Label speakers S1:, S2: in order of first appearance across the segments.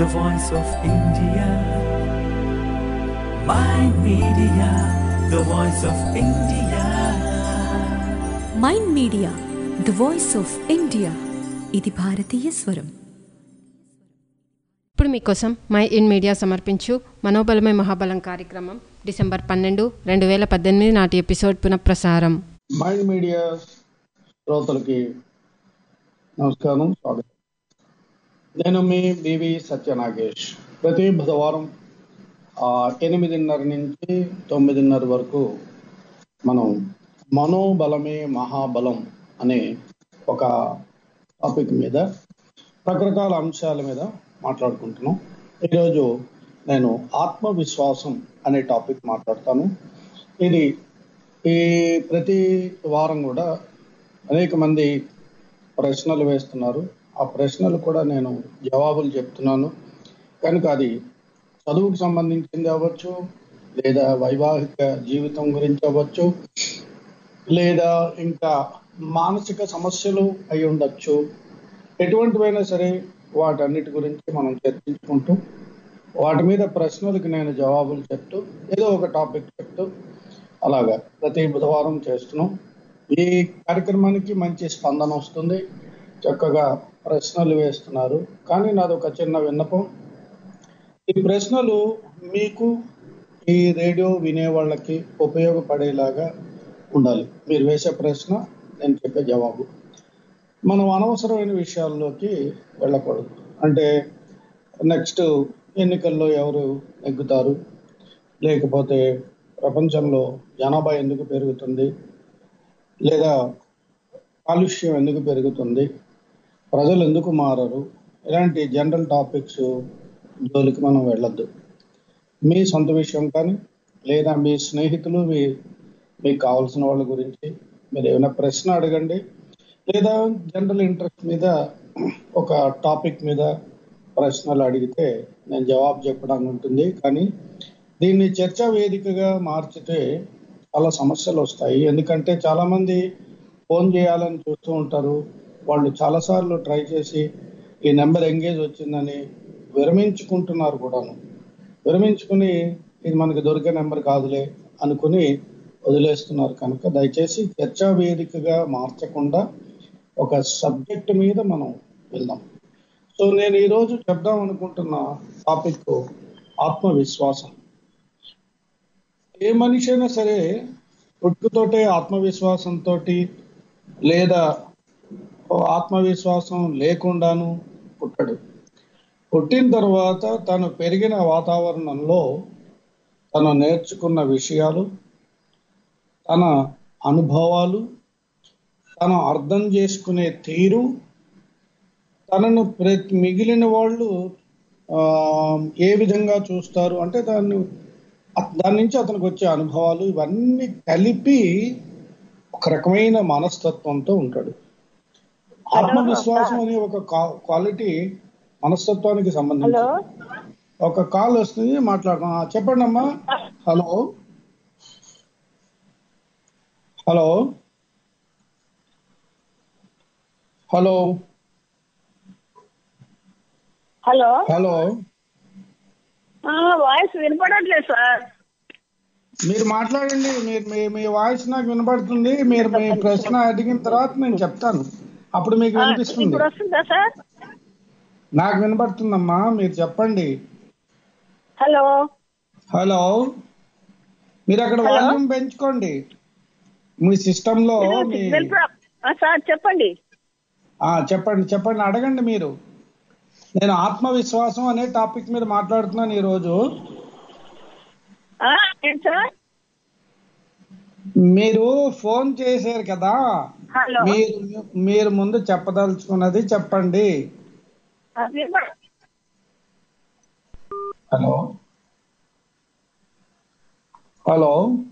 S1: the voice of India. My media, the voice of India.
S2: Mind Media the voice of India ఇది భారతీయ స్వరం
S3: ఇప్పుడు మీకోసం my in media సమర్పించు మనోబలమే మహాబలం కార్యక్రమం డిసెంబర్ పన్నెండు రెండు వేల పద్దెనిమిది నాటి ఎపిసోడ్ పునఃప్రసారం
S4: మైండ్ మీడియా శ్రోతలకి నమస్కారం స్వాగతం నేను మీ బివి సత్యనాగేష్ ప్రతి బుధవారం ఆ, ఎనిమిదిన్నర నుంచి తొమ్మిదిన్నర వరకు మనం మనోబలమే మహాబలం అనే ఒక టాపిక్ మీద రకరకాల అంశాల మీద మాట్లాడుకుంటున్నాం ఈరోజు నేను ఆత్మవిశ్వాసం అనే టాపిక్ మాట్లాడతాను ఇది ఈ ప్రతి వారం కూడా అనేక మంది ప్రశ్నలు వేస్తున్నారు ఆ ప్రశ్నలు కూడా నేను జవాబులు చెప్తున్నాను కనుక అది చదువుకు సంబంధించింది అవ్వచ్చు లేదా వైవాహిక జీవితం గురించి అవ్వచ్చు లేదా ఇంకా మానసిక సమస్యలు అయి ఉండొచ్చు ఎటువంటివైనా సరే వాటన్నిటి గురించి మనం చర్చించుకుంటూ వాటి మీద ప్రశ్నలకు నేను జవాబులు చెప్తూ ఏదో ఒక టాపిక్ చెప్తూ అలాగా ప్రతి బుధవారం చేస్తున్నాం ఈ కార్యక్రమానికి మంచి స్పందన వస్తుంది చక్కగా ప్రశ్నలు వేస్తున్నారు కానీ నాది ఒక చిన్న విన్నపం ఈ ప్రశ్నలు మీకు ఈ రేడియో వినే వాళ్ళకి ఉపయోగపడేలాగా ఉండాలి మీరు వేసే ప్రశ్న నేను చెప్పే జవాబు మనం అనవసరమైన విషయాల్లోకి వెళ్ళకూడదు అంటే నెక్స్ట్ ఎన్నికల్లో ఎవరు నెగ్గుతారు లేకపోతే ప్రపంచంలో జనాభా ఎందుకు పెరుగుతుంది లేదా కాలుష్యం ఎందుకు పెరుగుతుంది ప్రజలు ఎందుకు మారరు ఇలాంటి జనరల్ టాపిక్స్ జోలికి మనం వెళ్ళొద్దు మీ సొంత విషయం కానీ లేదా మీ స్నేహితులు మీ మీకు కావాల్సిన వాళ్ళ గురించి మీరు ఏమైనా ప్రశ్న అడగండి లేదా జనరల్ ఇంట్రెస్ట్ మీద ఒక టాపిక్ మీద ప్రశ్నలు అడిగితే నేను జవాబు చెప్పడానికి ఉంటుంది కానీ దీన్ని చర్చా వేదికగా మార్చితే చాలా సమస్యలు వస్తాయి ఎందుకంటే చాలా మంది ఫోన్ చేయాలని చూస్తూ ఉంటారు వాళ్ళు చాలాసార్లు ట్రై చేసి ఈ నెంబర్ ఎంగేజ్ వచ్చిందని విరమించుకుంటున్నారు కూడాను విరమించుకుని ఇది మనకి దొరికే నెంబర్ కాదులే అనుకుని వదిలేస్తున్నారు కనుక దయచేసి చర్చా వేదికగా మార్చకుండా ఒక సబ్జెక్ట్ మీద మనం వెళ్దాం సో నేను ఈరోజు చెప్దాం అనుకుంటున్న టాపిక్ ఆత్మవిశ్వాసం ఏ మనిషి అయినా సరే పుట్టుకతోటే ఆత్మవిశ్వాసంతో లేదా ఆత్మవిశ్వాసం లేకుండాను పుట్టడు పుట్టిన తర్వాత తను పెరిగిన వాతావరణంలో తను నేర్చుకున్న విషయాలు తన అనుభవాలు తను అర్థం చేసుకునే తీరు తనను ప్రతి మిగిలిన వాళ్ళు ఆ, ఏ విధంగా చూస్తారు అంటే దాన్ని దాని నుంచి అతనికి వచ్చే అనుభవాలు ఇవన్నీ కలిపి ఒక రకమైన మనస్తత్వంతో ఉంటాడు ఆత్మవిశ్వాసం అనే ఒక కా- క్వాలిటీ మనస్తత్వానికి సంబంధించి ఒక కాల్ వస్తుంది మాట్లాడదాం ఆ, చెప్పండి అమ్మా hello hello hello
S5: hello
S4: hello
S5: ఆ, వాయిస్ వినపడట్లేదు సార్
S4: మీరు మాట్లాడండి మీరు మీ మీ వాయిస్ నాకు వినపడుతుంది మీరు మీ ప్రశ్న అడిగిన తర్వాత నేను చెప్తాను అప్పుడు మీకు
S5: ఆ,
S4: వినిపిస్తుంది
S5: ఇప్పుడు వస్తుందా సార్
S4: నాకు వినపడుతుందమ్మా మీరు చెప్పండి
S5: హలో
S4: హలో మీరు అక్కడ
S5: హలో?
S4: వాల్యూమ్ పెంచుకోండి మీ సిస్టమ్ లో మీ
S5: సిగ్నల్ ప్రాబ్- ఆ, సార్ చెప్పండి
S4: ఆ, చెప్పండి చెప్పండి అడగండి మీరు నేను ఆత్మవిశ్వాసం అనే టాపిక్ మీద మాట్లాడుతున్నాను ఈ రోజు
S5: ఆ, ఏంటి సార్
S4: మీరు ఫోన్ చేశారు కదా
S5: హలో
S4: మీరు మీరు ముందు చెప్పదలుచుకున్నది చెప్పండి
S5: ఆ, వినపడ
S4: హలో హలో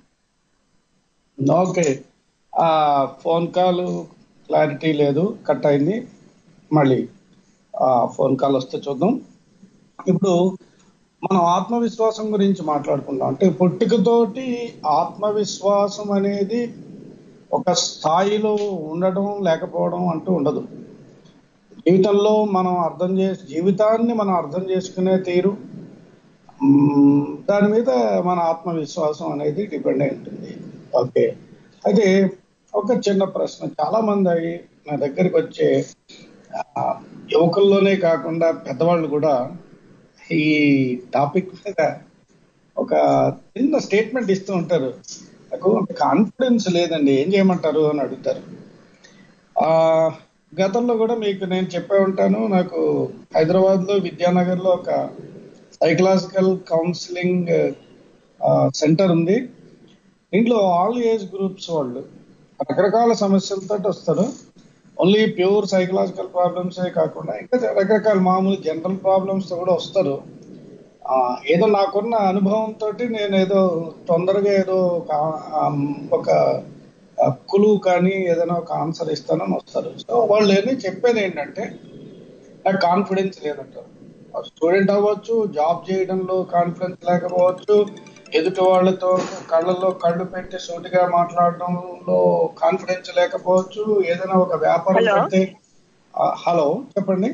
S4: ఓకే ఆ ఫోన్ కాల్ క్లారిటీ లేదు కట్ అయింది మళ్ళీ ఆ ఫోన్ కాల్ వస్తే చూద్దాం ఇప్పుడు మనం ఆత్మవిశ్వాసం గురించి మాట్లాడుకుందాం అంటే పుట్టుకతోటి ఆత్మవిశ్వాసం అనేది ఒక స్థాయిలో ఉండడం లేకపోవడం అంటూ ఉండదు జీవితంలో మనం అర్థం చేసి జీవితాన్ని మనం అర్థం చేసుకునే తీరు మ్మ్, దాని మీద మన ఆత్మవిశ్వాసం అనేది డిపెండ్ అయి ఉంటుంది ఓకే అయితే ఒక చిన్న ప్రశ్న చాలా మంది అవి నా దగ్గరికి వచ్చే ఆ, యువకుల్లోనే కాకుండా పెద్దవాళ్ళు కూడా ఈ టాపిక్ మీద ఒక చిన్న స్టేట్మెంట్ ఇస్తూ ఉంటారు నాకు కాన్ఫిడెన్స్ లేదండి ఏం చేయమంటారు అని అడుగుతారు ఆ గతంలో కూడా మీకు నేను చెప్పే ఉంటాను నాకు హైదరాబాద్ లో విద్యానగర్ లో ఒక సైకలాజికల్ కౌన్సిలింగ్ సెంటర్ ఉంది దీంట్లో ఆల్ ఏజ్ గ్రూప్స్ వాళ్ళు రకరకాల సమస్యలతో వస్తారు ఓన్లీ ప్యూర్ సైకలాజికల్ ప్రాబ్లమ్స్ కాకుండా ఇంకా రకరకాల మామూలు జనరల్ ప్రాబ్లమ్స్ తో కూడా వస్తారు ఆ, ఏదో నాకున్న అనుభవంతో నేను ఏదో తొందరగా ఏదో ఒక ఆ, ఒక కులువు కానీ ఏదైనా ఒక ఆన్సర్ ఇస్తానని వస్తారు సో వాళ్ళు ఏమి చెప్పేది ఏంటంటే నాకు కాన్ఫిడెన్స్ లేదంటారు స్టూడెంట్ అవ్వచ్చు జాబ్ చేయడంలో కాన్ఫిడెన్స్ లేకపోవచ్చు ఎదుటి వాళ్ళతో కళ్ళల్లో కళ్ళు పెట్టి సూటిగా మాట్లాడడంలో కాన్ఫిడెన్స్ లేకపోవచ్చు ఏదైనా ఒక వ్యాపారం
S5: Hello.
S4: పెడితే ఆ, హలో చెప్పండి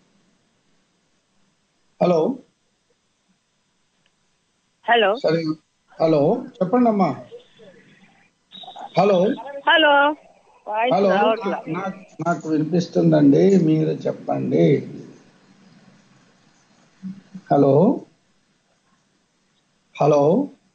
S4: హలో
S5: హలో
S4: సరే హలో చెప్పండి అమ్మా హలో
S5: హలో వాయిస్
S4: హలో
S5: రావట్లా
S4: నాకు నాకు వినిపిస్తుందండి మీరు చెప్పండి హలో హలో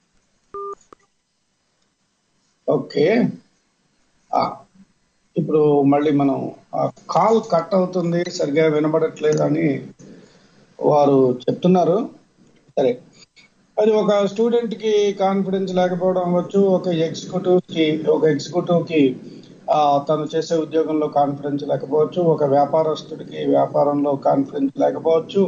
S4: ఓకే ఆ, ఇప్పుడు మళ్ళీ మనం కాల్ కట్ అవుతుంది సరిగా వినబడట్లేదు అని వారు చెప్తున్నారు సరే అది ఒక స్టూడెంట్ కి కాన్ఫిడెన్స్ లేకపోవడం అవ్వచ్చు ఒక ఎగ్జిక్యూటివ్ కి ఒక ఎగ్జిక్యూటివ్ కి ఆ, తను చేసే ఉద్యోగంలో కాన్ఫిడెన్స్ లేకపోవచ్చు ఒక వ్యాపారస్తుడికి వ్యాపారంలో కాన్ఫిడెన్స్ లేకపోవచ్చు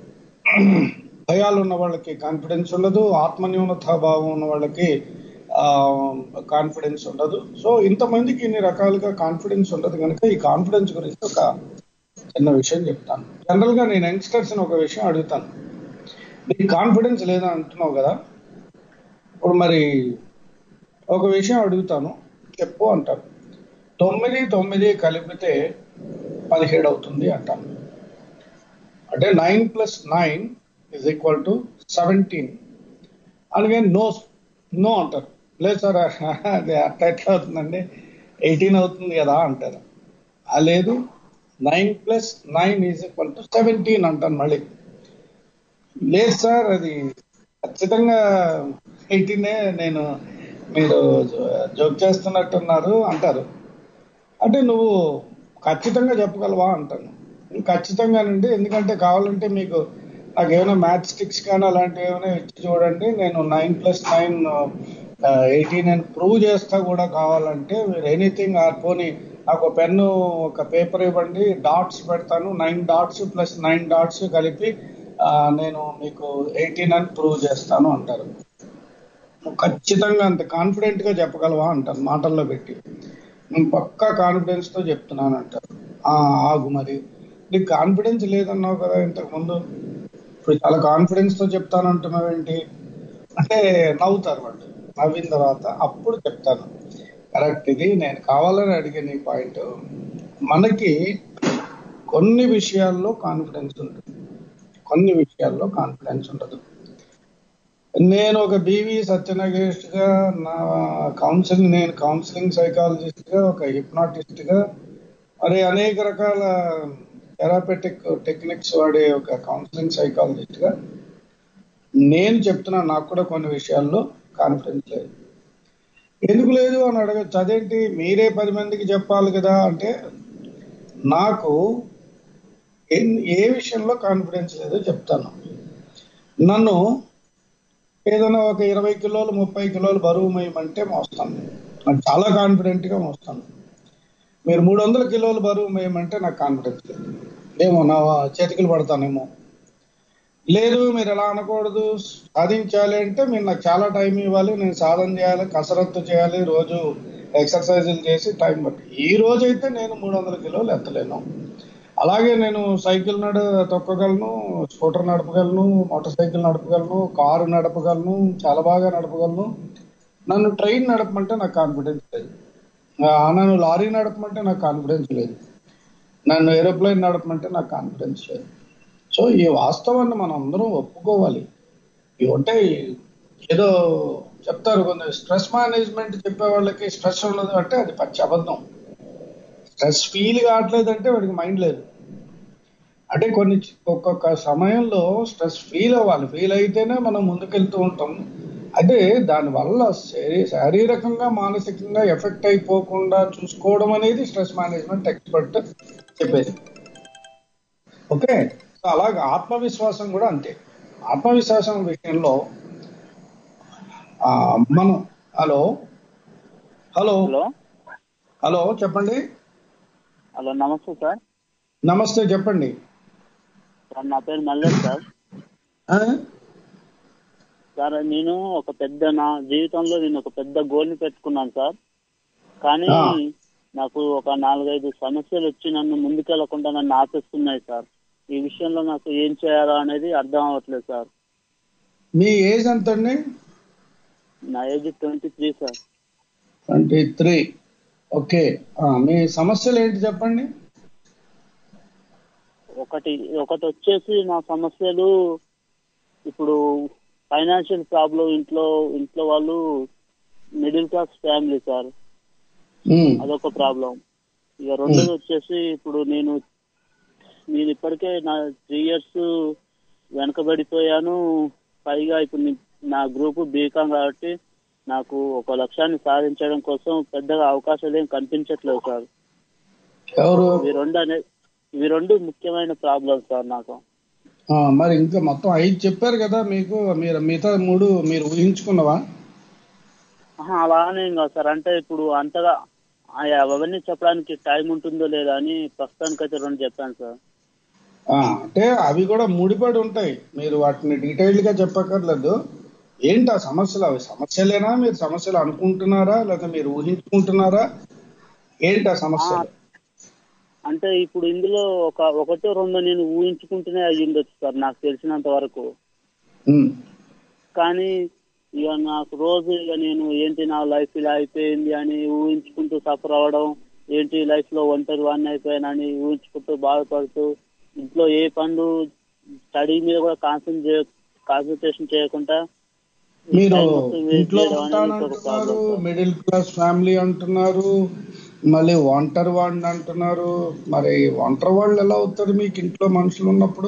S4: భయాలు ఉన్న వాళ్ళకి కాన్ఫిడెన్స్ ఉండదు ఆత్మన్యూనతా భావం ఉన్న వాళ్ళకి కాన్ఫిడెన్స్ ఉండదు సో ఇంతమందికి ఇన్ని రకాలుగా కాన్ఫిడెన్స్ ఉండదు కనుక ఈ కాన్ఫిడెన్స్ గురించి ఒక చిన్న విషయం చెప్తాను జనరల్ గా నేను యంగ్స్టర్స్ ఒక విషయం అడుగుతాను నీకు కాన్ఫిడెన్స్ లేదా అంటున్నావు కదా ఇప్పుడు మరి ఒక విషయం అడుగుతాను చెప్పు అంటాను తొమ్మిది తొమ్మిది కలిపితే పదిహేడు అవుతుంది అంటాను అంటే nine plus nine is equal to seventeen అలాగే నో నో అంటారు లేదు సార్ అది అట్లా ఎట్లా అవుతుందండి ఎయిటీన్ అవుతుంది కదా అంటారు ఆ లేదు nine plus nine is equal to seventeen అంటాను మళ్ళీ లేదు సార్ అది ఖచ్చితంగా ఎయిటీనే నేను మీరు జోక్ చేస్తున్నట్టున్నారు అంటారు అంటే నువ్వు ఖచ్చితంగా చెప్పగలవా అంటాను ఖచ్చితంగానండి ఎందుకంటే కావాలంటే మీకు నాకు ఏమైనా మ్యాథ్ స్టిక్స్ కానీ అలాంటివి ఏమైనా ఇచ్చి చూడండి నేను నైన్ ప్లస్ నైన్ ఎయిటీన్ అని ప్రూవ్ చేస్తా కూడా కావాలంటే మీరు ఎనీథింగ్ ఆర్ పోనీ నాకు పెన్ను ఒక పేపర్ ఇవ్వండి డాట్స్ పెడతాను nine dots plus nine dots కలిపి ఆ, నేను మీకు ఎయిటీన్ అని ప్రూవ్ చేస్తాను అంటారు నువ్వు ఖచ్చితంగా అంత కాన్ఫిడెంట్ గా చెప్పగలవా అంటాను మాటల్లో పెట్టి నేను పక్కా కాన్ఫిడెన్స్ తో చెప్తున్నాను అంటారు "ఆ, ఆగు మరి నీకు కాన్ఫిడెన్స్ లేదన్నావు కదా ఇంతకు ముందు ఇప్పుడు చాలా కాన్ఫిడెన్స్ తో చెప్తాను అంటున్నావు ఏంటి అంటే నవ్వుతారు వాళ్ళు నవ్విన తర్వాత అప్పుడు చెప్తాను కరెక్ట్ ఇది నేను కావాలని అడిగే నీ పాయింట్ మనకి కొన్ని విషయాల్లో కాన్ఫిడెన్స్ ఉంటుంది కొన్ని విషయాల్లో కాన్ఫిడెన్స్ ఉండదు నేను ఒక బీవీ సత్యనగేష్ గా నా కౌన్సిలింగ్ నేను కౌన్సిలింగ్ సైకాలజిస్ట్ గా ఒక హిప్నాటిస్ట్ గా మరి అనేక రకాల థెరాపెటిక్ టెక్నిక్స్ వాడే ఒక కౌన్సిలింగ్ సైకాలజిస్ట్ గా నేను చెప్తున్నా నాకు కూడా కొన్ని విషయాల్లో కాన్ఫిడెన్స్ లేదు ఎందుకు లేదు అని అడగచ్చు అదేంటి మీరే పది మందికి చెప్పాలి కదా అంటే నాకు ఎన్- ఏ విషయంలో కాన్ఫిడెన్స్ లేదో చెప్తాను నన్ను ఏదైనా ఒక ఇరవై కిలోలు ముప్పై కిలోలు బరువు మోయమంటే మోస్తాను నాకు చాలా కాన్ఫిడెంట్ గా మోస్తాను మీరు మూడు వందల కిలోలు బరువు మోయమంటే నాకు కాన్ఫిడెన్స్ లేదు ఏమో నా చేతికలు పడతానేమో లేదు మీరు ఎలా అనకూడదు సాధించాలి అంటే మీరు నాకు చాలా టైం ఇవ్వాలి నేను సాధన చేయాలి కసరత్తు చేయాలి రోజు ఎక్సర్సైజులు చేసి టైం పట్టి ఈ రోజు అయితే నేను మూడు వందల కిలోలు ఎత్తలేను అలాగే నేను సైకిల్ నడ తొక్కగలను స్కూటర్ నడపగలను మోటార్ సైకిల్ నడపగలను కారు నడపగలను చాలా బాగా నడపగలను నన్ను ట్రైన్ నడపమంటే నాకు కాన్ఫిడెన్స్ లేదు ఆ, నన్ను లారీ నడపమంటే నాకు కాన్ఫిడెన్స్ లేదు నన్ను ఏరోప్లేన్ నడపమంటే నాకు కాన్ఫిడెన్స్ లేదు సో ఈ వాస్తవాన్ని మనం అందరం ఒప్పుకోవాలి ఇవి అంటే ఏదో చెప్తారు కొంత స్ట్రెస్ మేనేజ్మెంట్ చెప్పే వాళ్ళకి స్ట్రెస్ ఉండదు అంటే అది పచ్చి అబద్ధం స్ట్రెస్ ఫీల్ కావట్లేదు అంటే వాడికి మైండ్ లేదు అంటే కొన్ని చి- ఒక్కొక్క సమయంలో స్ట్రెస్ ఫీల్ అవ్వాలి ఫీల్ అయితేనే మనం ముందుకెళ్తూ ఉంటాం అదే దానివల్ల శరీ- శారీరకంగా మానసికంగా ఎఫెక్ట్ అయిపోకుండా చూసుకోవడం అనేది స్ట్రెస్ మేనేజ్మెంట్ ఎక్స్పర్ట్ చెప్పేది ఓకే సో అలాగే ఆత్మవిశ్వాసం కూడా అంతే ఆత్మవిశ్వాసం విషయంలో ఆ, మనం హలో హలో
S6: హలో
S4: హలో చెప్పండి
S6: హలో నమస్తే సార్
S4: నమస్తే చెప్పండి
S6: సార్ నా పేరు మల్లేష్ సార్
S4: ఆ?
S6: సార్ నేను ఒక పెద్ద నా జీవితంలో నేను ఒక పెద్ద గోల్ని పెట్టుకున్నాను సార్ కానీ
S4: ఆ.
S6: నాకు ఒక నాలుగైదు సమస్యలు వచ్చి నన్ను ముందుకెళ్లకుండా నన్ను ఆపేస్తున్నాయి సార్ ఈ విషయంలో నాకు ఏం చేయాలో అనేది అర్థం అవ్వట్లేదు సార్
S4: మీ ఏజ్ ఎంత అండి
S6: నా age twenty three sir
S4: twenty three okay ఆ, మీ సమస్యలు ఏంటి చెప్పండి
S6: ఒకటి ఒకటి వచ్చేసి నా సమస్యలు ఇప్పుడు ఫైనాన్షియల్ ప్రాబ్లం ఇంట్లో ఇంట్లో వాళ్ళు middle class family sir
S4: um,
S6: అదొక ప్రాబ్లం ఇక రెండోది వచ్చేసి ఇప్పుడు నేను నేను ఇప్పటికే నా త్రీ ఇయర్స్ వెనకబడిపోయాను పైగా ఇప్పుడు నీ- నా గ్రూప్ బీకాం కాబట్టి నాకు ఒక లక్ష్యాన్ని సాధించడం కోసం పెద్దగా అవకాశాలు ఏం కనిపించట్లేదు సార్
S4: ఎవరు
S6: ఇవి రెండు అనే ఇవి రెండు ముఖ్యమైన ప్రాబ్లం సార్ నాకు
S4: ఆ, మరి ఇంకా మొత్తం ఐదు చెప్పారు కదా మీకు మీరు మిగతా మూడు మీరు ఊహించుకున్నవా
S6: ఆహా, అలానే ఏం కాదు సార్ అంటే ఇప్పుడు అంతగా ఆ, అవన్నీ చెప్పడానికి టైం ఉంటుందో లేదా అని ప్రస్తుతానికైతే రెండు చెప్పాను సార్
S4: ఆ, అంటే అవి కూడా ముడిపడి ఉంటాయి మీరు వాటిని డీటెయిల్ గా చెప్పక్కర్లేదు ఏంటి ఆ సమస్యలు అవి సమస్యలేనా మీరు సమస్యలు అనుకుంటున్నారా లేదా మీరు ఊహించుకుంటున్నారా ఏంటి ఆ సమస్యలు
S6: అంటే ఇప్పుడు ఇందులో ఒక ఒకటో రెండో నేను ఊహించుకుంటూనే అయ్యి ఉండొచ్చు సార్ నాకు తెలిసినంత వరకు
S4: ఉమ్,
S6: కానీ ఇక నాకు రోజు ఇక నేను ఏంటి నా లైఫ్ ఇలా అయిపోయింది అని ఊహించుకుంటూ సఫర్ అవ్వడం ఏంటి లైఫ్ లో ఒంటరి వాడిని అయిపోయానని ఊహించుకుంటూ బాధపడుతూ ఇంట్లో ఏ పనులు స్టడీ మీద కూడా కాన్సన్ట్రేట్ కాన్సన్ట్రేషన్ చేయకుండా
S4: మీరు
S6: time మొత్తం waste
S4: ఇంట్లో
S6: చేయడం అనేది ఒక
S4: ఉంటానంటున్నారు
S6: problem, sir.
S4: Middle class family అంటున్నారు మళ్ళీ ఒంటరి వాడిని అంటున్నారు మరి ఒంటరి వాళ్ళు ఎలా అవుతారు మీకు ఇంట్లో మనుషులు ఉన్నప్పుడు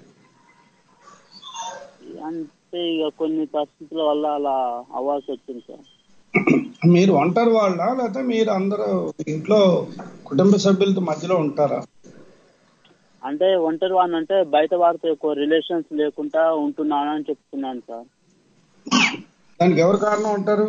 S6: అంటే ఇక కొన్ని పరిస్థితుల వల్ల అలా అవ్వాల్సి వచ్చింది సార్
S4: మీరు ఒంటరి వాళ్ళ లేకపోతే మీరు అందరూ ఇంట్లో కుటుంబ సభ్యులతో మధ్యలో ఉంటారా
S6: అంటే ఒంటరి వాడిని అంటే బయట వారితో ఎక్కువ రిలేషన్స్ లేకుండా ఉంటున్నాను అని చెప్తున్నాను సార్
S4: దానికి ఎవరు కారణం ఉంటారు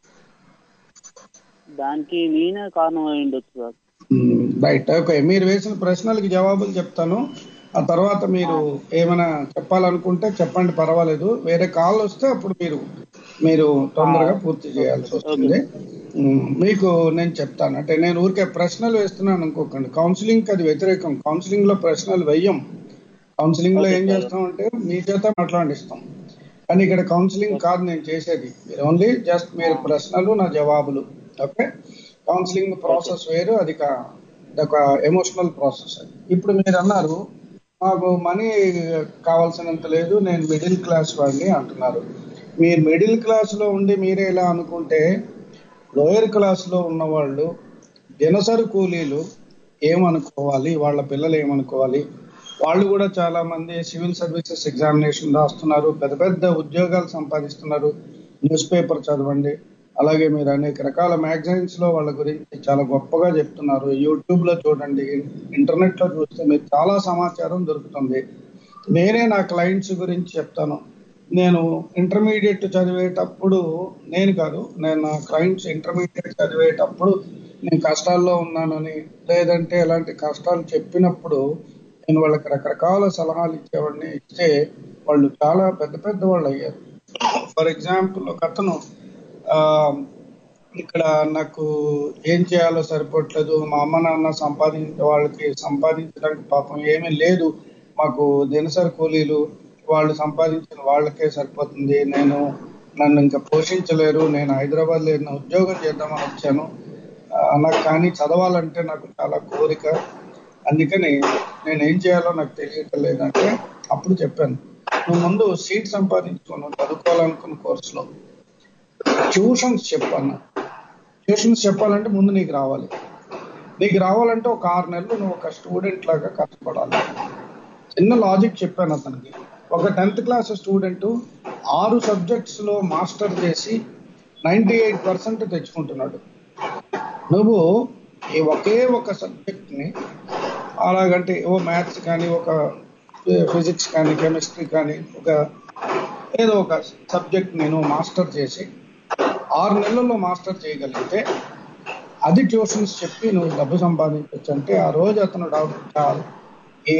S6: దానికి నేనే కారణం అయి ఉండొచ్చు సార్
S4: రైట్ ఓకే మీరు వేసిన ప్రశ్నలకి జవాబులు చెప్తాను ఆ తర్వాత మీరు ఏమైనా చెప్పాలనుకుంటే చెప్పండి పర్వాలేదు వేరే కాల్ వస్తే అప్పుడు మీరు మీరు తొందరగా పూర్తి చేయాల్సి వస్తుంది ఉమ్, మీకు నేను చెప్తాను అంటే నేను ఊరికే ప్రశ్నలు వేస్తున్నాను అనుకోకండి కౌన్సిలింగ్ అది వ్యతిరేకం కౌన్సిలింగ్ లో ప్రశ్నలు వెయ్యం కౌన్సిలింగ్ లో ఏం చేస్తాం అంటే మీ చేత మాట్లాడిస్తాం కానీ ఇక్కడ కౌన్సిలింగ్ కాదు నేను చేసేది మీరు ఓన్లీ జస్ట్ మీరు ప్రశ్నలు నా జవాబులు ఓకే కౌన్సిలింగ్ ప్రాసెస్ వేరు అది కా- అదొక ఎమోషనల్ ప్రాసెస్ అది ఇప్పుడు మీరు అన్నారు మాకు మనీ కావాల్సినంత లేదు నేను మిడిల్ క్లాస్ వాడిని అంటున్నారు మీరు మిడిల్ క్లాస్ లో ఉండి మీరే ఇలా అనుకుంటే లోయర్ క్లాస్ లో ఉన్న వాళ్ళు దినసరి కూలీలు ఏమనుకోవాలి వాళ్ళ పిల్లలు ఏమనుకోవాలి వాళ్ళు కూడా చాలా మంది సివిల్ సర్వీసెస్ ఎగ్జామినేషన్ రాస్తున్నారు పెద్ద పెద్ద ఉద్యోగాలు సంపాదిస్తున్నారు న్యూస్ పేపర్ చదవండి అలాగే మీరు అనేక రకాల మ్యాగజైన్స్ లో వాళ్ళ గురించి చాలా గొప్పగా చెప్తున్నారు యూట్యూబ్ లో చూడండి ఇంటర్నెట్ లో చూస్తే మీకు చాలా సమాచారం దొరుకుతుంది నేనే నా క్లయింట్స్ గురించి చెప్తాను నేను ఇంటర్మీడియట్ చదివేటప్పుడు నేను కాదు నేను నా క్లయింట్స్ ఇంటర్మీడియట్ చదివేటప్పుడు నేను కష్టాల్లో ఉన్నానని లేదంటే ఎలాంటి కష్టాలు చెప్పినప్పుడు నేను వాళ్ళకి రకరకాల సలహాలు ఇచ్చేవాడిని ఇస్తే వాళ్ళు చాలా పెద్ద పెద్ద వాళ్ళు అయ్యారు ఫర్ ఎగ్జాంపుల్ ఒక అతను ఆ, ఇక్కడ నాకు ఏం చేయాలో సరిపోవట్లేదు మా అమ్మ నాన్న సంపాదించే వాళ్ళకి సంపాదించడానికి పాపం ఏమీ లేదు మాకు దినసరి కూలీలు వాళ్ళు సంపాదించిన వాళ్ళకే సరిపోతుంది నేను నన్ను ఇంకా పోషించలేరు నేను హైదరాబాద్ లో ఏదైనా ఉద్యోగం చేద్దామని వచ్చాను ఆ, నాకు కానీ చదవాలంటే నాకు చాలా కోరిక అందుకని నేను ఏం చేయాలో నాకు తెలియటం లేదంటే అప్పుడు చెప్పాను నువ్వు ముందు సీట్ సంపాదించుకో నువ్వు చదువుకోవాలనుకున్న కోర్సులో ట్యూషన్స్ చెప్పన్నా ట్యూషన్స్ చెప్పాలంటే ముందు నీకు రావాలి నీకు రావాలంటే ఒక ఆరు నెలలు నువ్వు ఒక స్టూడెంట్ లాగా కష్టపడాలి చిన్న లాజిక్ చెప్పాను అతనికి ఒక టెన్త్ క్లాస్ స్టూడెంట్ ఆరు సబ్జెక్ట్స్ లో మాస్టర్ చేసి నైంటీ ఎయిట్ పర్సెంట్ తెచ్చుకుంటున్నాడు నువ్వు ఈ ఒకే ఒక సబ్జెక్ట్ ని అలాగంటే ఓ మ్యాథ్స్ కానీ ఒక ఫిజిక్స్ కానీ కెమిస్ట్రీ కానీ ఒక ఏదో ఒక సబ్జెక్ట్ నేను మాస్టర్ చేసి ఆరు నెలల్లో మాస్టర్ చేయగలిగితే అది ట్యూషన్స్ చెప్పి నువ్వు డబ్బు సంపాదించవచ్చు అంటే ఆ రోజు అతను డాక్టర్ ఈ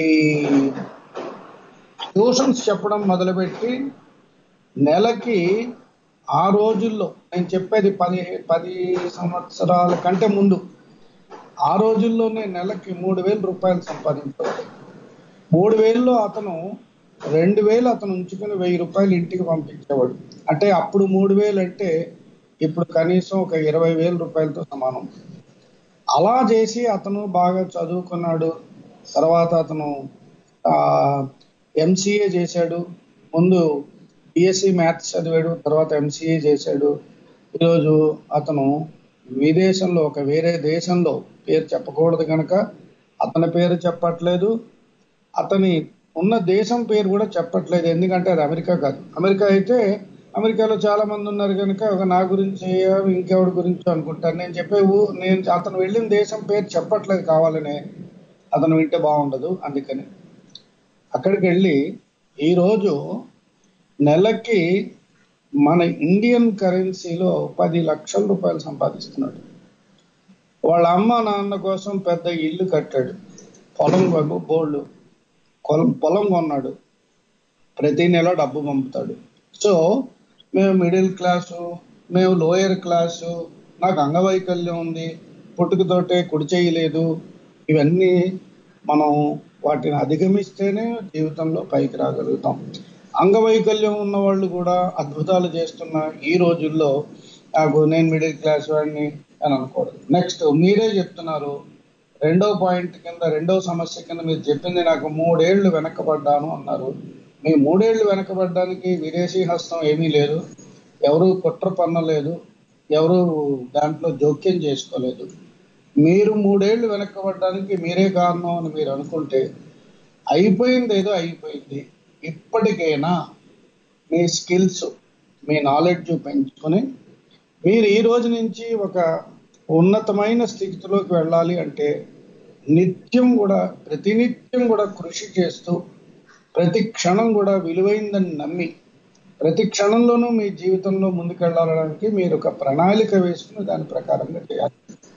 S4: ట్యూషన్స్ చెప్పడం మొదలుపెట్టి నెలకి ఆ రోజుల్లో నేను చెప్పేది పది పది సంవత్సరాల కంటే ముందు ఆ రోజుల్లోనే నెలకి మూడు వేల రూపాయలు సంపాదించేవాడు మూడు వేల్లో అతను రెండు వేలు అతను ఉంచుకుని వెయ్యి రూపాయలు ఇంటికి పంపించేవాడు అంటే అప్పుడు మూడు వేలు అంటే ఇప్పుడు కనీసం ఒక ఇరవై వేల రూపాయలతో సమానం అలా చేసి అతను బాగా చదువుకున్నాడు తర్వాత అతను ఎంసీఏ చేశాడు ముందు బిఎస్సి మ్యాథ్స్ చదివాడు తర్వాత ఎంసీఏ చేశాడు ఈరోజు అతను విదేశంలో ఒక వేరే దేశంలో పేరు చెప్పకూడదు కనుక అతని పేరు చెప్పట్లేదు అతని ఉన్న దేశం పేరు కూడా చెప్పట్లేదు ఎందుకంటే అది అమెరికా కాదు అమెరికా అయితే అమెరికాలో చాలా మంది ఉన్నారు కనుక ఒక నా గురించి ఇంకెవరి గురించి అనుకుంటాను నేను చెప్పే ఊ- నేను అతను వెళ్ళిన దేశం పేరు చెప్పట్లేదు కావాలని అతను వింటే బాగుండదు అందుకని అక్కడికి వెళ్ళి ఈరోజు నెలకి మన ఇండియన్ కరెన్సీలో పది లక్షల రూపాయలు సంపాదిస్తున్నాడు వాళ్ళ అమ్మ నాన్న కోసం పెద్ద ఇల్లు కట్టాడు పొలం కొను బోళ్ళు పొలం పొలం కొన్నాడు ప్రతి నెల డబ్బు పంపుతాడు సో మేము మిడిల్ క్లాసు మేము లోయర్ క్లాసు నాకు అంగవైకల్యం ఉంది పుట్టుకతోటే కుడి చేయలేదు ఇవన్నీ మనం వాటిని అధిగమిస్తేనే జీవితంలో పైకి రాగలుగుతాం అంగవైకల్యం ఉన్న వాళ్ళు కూడా అద్భుతాలు చేస్తున్న ఈ రోజుల్లో నాకు నేను మిడిల్ క్లాస్ వాడిని అని అనకూడదు నెక్స్ట్ మీరే చెప్తున్నారు రెండో పాయింట్ కింద రెండో సమస్య కింద మీరు చెప్పింది నాకు మూడేళ్లు వెనకబడ్డాను అన్నారు మీ మూడేళ్లు వెనకబడ్డానికి విదేశీ హస్తం ఏమీ లేదు ఎవరు కుట్ర పన్నలేదు ఎవరు దాంట్లో జోక్యం చేసుకోలేదు మీరు మూడేళ్లు వెనకబడ్డానికి మీరే కారణం అని మీరు అనుకుంటే అయిపోయింది ఏదో అయిపోయింది ఇప్పటికైనా మీ స్కిల్స్ మీ నాలెడ్జ్ పెంచుకొని మీరు ఈ రోజు నుంచి ఒక ఉన్నతమైన స్థితిలోకి వెళ్ళాలి అంటే నిత్యం కూడా ప్రతినిత్యం కూడా కృషి చేస్తూ ప్రతి క్షణం కూడా విలువైందని నమ్మి ప్రతి క్షణంలోనూ మీ జీవితంలో ముందుకెళ్ళడానికి మీరు ఒక ప్రణాళిక వేసుకుని దాని ప్రకారంగా చేయాలి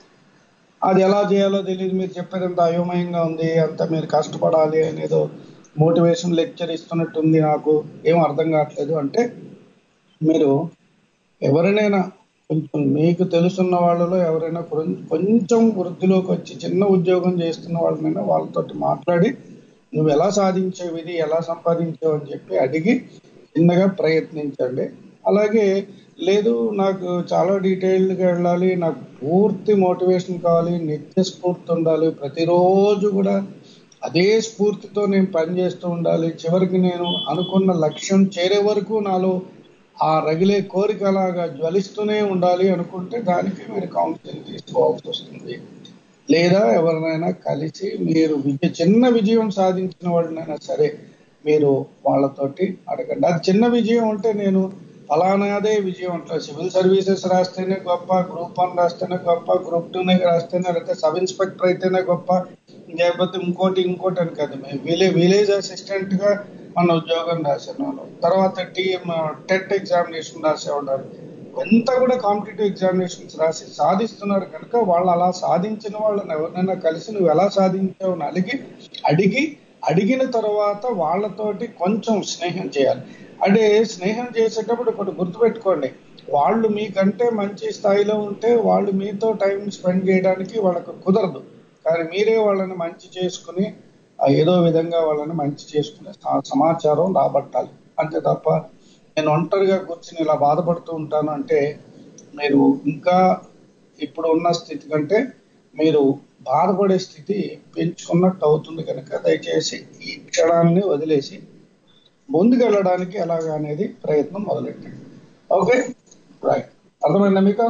S4: అది ఎలా చేయాలో తెలియదు మీరు చెప్పేది అంత అయోమయంగా ఉంది అంత మీరు కష్టపడాలి అనేదో మోటివేషన్ లెక్చర్ ఇస్తున్నట్టుంది నాకు ఏం అర్థం కావట్లేదు అంటే మీరు ఎవరినైనా కొంచెం మీకు తెలుసున్న వాళ్ళలో ఎవరైనా కొం- కొంచెం వృద్ధిలోకి వచ్చి చిన్న ఉద్యోగం చేస్తున్న వాళ్ళనైనా వాళ్ళతోటి మాట్లాడి నువ్వు ఎలా సాధించేవి ఇది ఎలా సంపాదించావు అని చెప్పి అడిగి చిన్నగా ప్రయత్నించండి అలాగే లేదు నాకు చాలా డీటెయిల్డ్గా వెళ్ళాలి నాకు పూర్తి మోటివేషన్ కావాలి నిత్య స్ఫూర్తి ఉండాలి ప్రతిరోజు కూడా అదే స్ఫూర్తితో నేను పనిచేస్తూ ఉండాలి చివరికి నేను అనుకున్న లక్ష్యం చేరే వరకు నాలో ఆ రగిలే కోరిక అలాగా జ్వలిస్తూనే ఉండాలి అనుకుంటే దానికి మీరు కౌన్సిలింగ్ తీసుకోవాల్సి వస్తుంది లేదా ఎవరినైనా కలిసి మీరు విజయ చిన్న విజయం సాధించిన వాళ్ళనైనా సరే మీరు వాళ్ళతోటి అడగండి అది చిన్న విజయం అంటే నేను ఫలానాదే విజయం అంటే సివిల్ సర్వీసెస్ రాస్తేనే గొప్ప గ్రూప్ వన్ రాస్తేనే గొప్ప గ్రూప్ టూనే రాస్తేనే లేకపోతే సబ్ ఇన్స్పెక్టర్ అయితేనే గొప్ప లేకపోతే ఇంకోటి ఇంకోటి అని కాదు మేము విలే విలేజ్ అసిస్టెంట్ గా మన ఉద్యోగం రాసాను తర్వాత టీ టెట్ ఎగ్జామినేషన్ రాసేవాడు ఎంత కూడా కాంపిటేటివ్ ఎగ్జామినేషన్స్ రాసి సాధిస్తున్నారు కనుక వాళ్ళు అలా సాధించిన వాళ్ళని ఎవరినైనా కలిసి నువ్వు ఎలా సాధించావు అని అడిగి అడిగి అడిగిన తర్వాత వాళ్ళతోటి కొంచెం స్నేహం చేయాలి అంటే స్నేహం చేసేటప్పుడు ఒకటి గుర్తుపెట్టుకోండి వాళ్ళు మీకంటే మంచి స్థాయిలో ఉంటే వాళ్ళు మీతో టైం స్పెండ్ చేయడానికి వాళ్ళకు కుదరదు కానీ మీరే వాళ్ళని మంచి చేసుకుని ఆ ఏదో విధంగా వాళ్ళని మంచి చేసుకునే సా- సమాచారం రాబట్టాలి అంతే తప్ప నేను ఒంటరిగా కూర్చుని ఇలా బాధపడుతూ ఉంటాను అంటే మీరు ఇంకా ఇప్పుడు ఉన్న స్థితి కంటే మీరు బాధపడే స్థితి పెంచుకున్నట్టు అవుతుంది కనుక దయచేసి ఈ క్షణాన్ని వదిలేసి ముందుకెళ్ళడానికి ఎలాగా అనేది ప్రయత్నం మొదలెట్టండి ఓకే రైట్ అర్థమైందా మీకు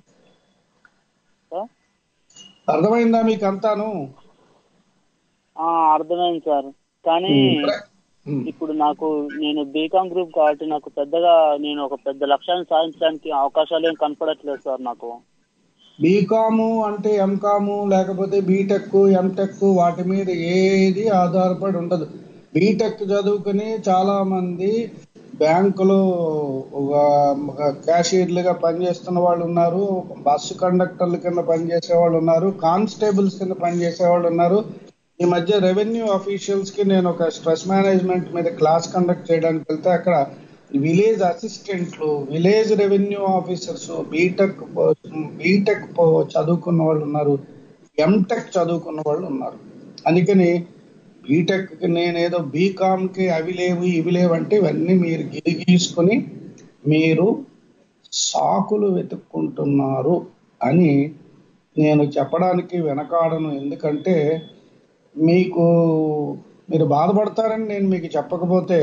S6: సార్
S4: అర్థమైందా మీకు అంతాను
S6: ఆ, అర్థమైంది సార్ కానీ
S4: ఉమ్.
S6: ఇప్పుడు నాకు నేను బీకామ్ గ్రూప్ కాబట్టి నాకు పెద్దగా నేను ఒక పెద్ద లక్ష్యాన్ని సాధించడానికి అవకాశాలు ఏం కనపడట్లేదు సార్ నాకు
S4: బీకాము అంటే ఎంకాము లేకపోతే బీటెక్ ఎంటెక్ వాటి మీద ఏది ఆధారపడి ఉండదు బీటెక్ చదువుకుని చాలా మంది బ్యాంకులో ఒక క్యాషియర్లుగా పనిచేస్తున్న వాళ్ళు ఉన్నారు బస్సు కండక్టర్ల కింద పనిచేసే వాళ్ళు ఉన్నారు కానిస్టేబుల్స్ కింద పనిచేసే వాళ్ళు ఉన్నారు ఈ మధ్య రెవెన్యూ ఆఫీషియల్స్ కి నేను ఒక స్ట్రెస్ మేనేజ్మెంట్ మీద క్లాస్ కండక్ట్ చేయడానికి వెళ్తే అక్కడ విలేజ్ అసిస్టెంట్లు village revenue officers BTech BTech చదువుకున్న వాళ్ళు ఉన్నారు ఎంటెక్ చదువుకున్న వాళ్ళు ఉన్నారు అందుకని బీటెక్ నేనేదో బీకామ్ కి అవి లేవు ఇవి లేవు అంటే ఇవన్నీ మీరు గిరిగీసుకొని మీరు సాకులు వెతుక్కుంటున్నారు అని నేను చెప్పడానికి వెనకాడను ఎందుకంటే మీకు మీరు బాధపడతారని నేను మీకు చెప్పకపోతే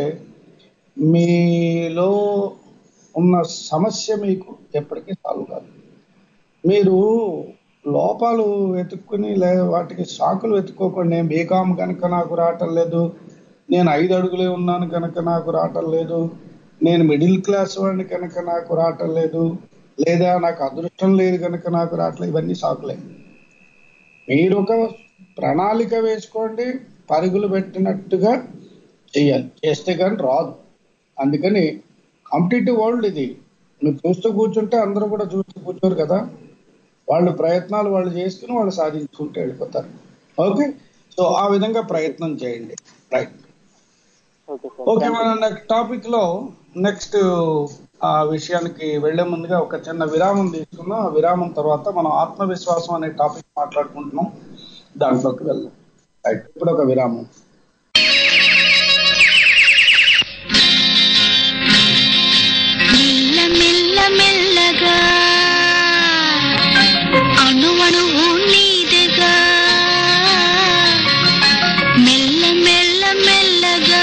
S4: మీలో ఉన్న సమస్య మీకు ఎప్పటికీ సాల్వ్ కాదు మీరు లోపాలు వెతుక్కుని లే వాటికి సాకులు వెతుక్కోకండి నేను బీకామ్ కనుక నాకు రావటం లేదు నేను ఐదు అడుగులే ఉన్నాను కనుక నాకు రావటం లేదు నేను మిడిల్ క్లాస్ వాడిని కనుక నాకు రావటం లేదు లేదా నాకు అదృష్టం లేదు కనుక నాకు రావట్లేదు ఇవన్నీ సాకులే మీరు ఒక ప్రణాళిక వేసుకోండి పరుగులు పెట్టినట్టుగా చేయాలి చేస్తే కానీ రాదు అందుకని కాంపిటేటివ్ వరల్డ్ ఇది మీరు చూస్తూ కూర్చుంటే అందరూ కూడా చూస్తూ కూర్చోరు కదా వాళ్ళు ప్రయత్నాలు వాళ్ళు చేసుకుని వాళ్ళు సాధించుకుంటూ వెళ్ళిపోతారు ఓకే సో ఆ విధంగా ప్రయత్నం చేయండి రైట్
S6: ఓకే
S4: ఓకే
S6: సార్
S4: మన నెక్స్ట్ టాపిక్ లో నెక్స్ట్ ఆ విషయానికి వెళ్లే ముందుగా ఒక చిన్న విరామం తీసుకుందాం ఆ విరామం తర్వాత మనం ఆత్మవిశ్వాసం అనే టాపిక్ మాట్లాడుకుంటున్నాం దాంట్లోకి వెళ్దాం రైట్ ఇప్పుడు ఒక విరామం
S7: మెల్ల మెల్ల మెల్లగా అణువణువు నీదెగా మెల్ల మెల్ల మెల్లగా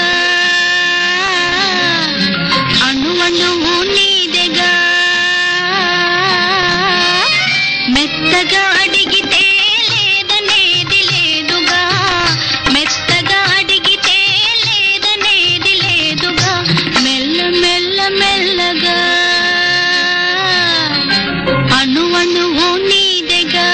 S7: అణువణువు నీదెగా మెత్తగా అడిగితే లేదనేది లేదుగా మెత్తగా అడిగితే లేదనేది లేదుగా మెల్ల మెల్ల మెల్లగా అణువణువు నీదెగా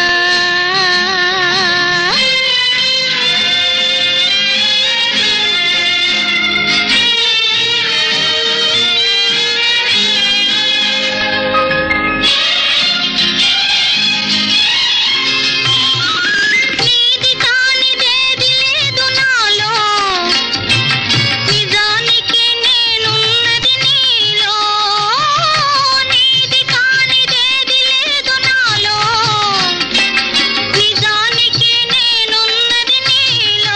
S7: నీది కానిదేది లేదు నాలో నిజానికి నేనున్నది నీలో నీది కానిదేది లేదు నాలో నిజానికి నేనున్నది నీలో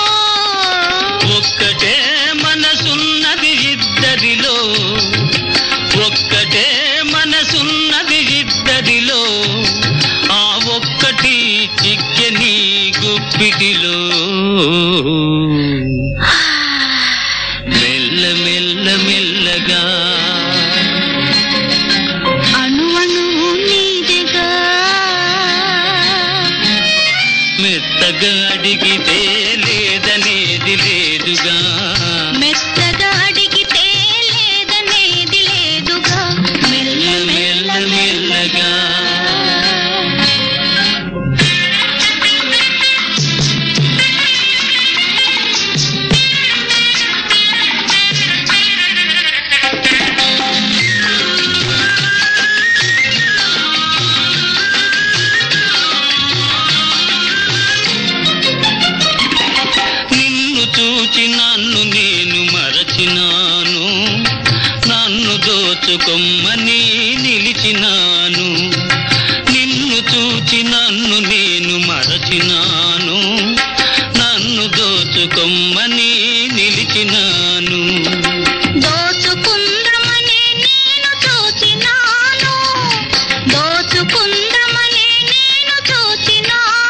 S8: ఒక్కటే మనసున్నది ఇద్దరిలో ఒక్కటే మనసున్నది ఇద్దరిలో ఆ ఒక్కటి చిక్కని గుప్పిటిలో మెల్ల మెల్ల మెల్లగా
S7: అణువణువు నీదిగా
S8: మెత్తగా అడిగితే లేదనేది లేదుగా
S7: మెత్తగా అడిగితే లేదనేది లేదుగా మెల్ల
S8: మెల్ల మెల్లగా నిన్ను చూచి నన్ను నేను మరచినాను నన్ను దోచుకొమ్మని నిలిచినాను నిన్ను చూచి నన్ను నేను మరచినాను నన్ను దోచుకొమ్మని నిలిచినాను
S7: దోచుకుందమని నేను చూచినాను దోచుకుందమని నేను చూచినాను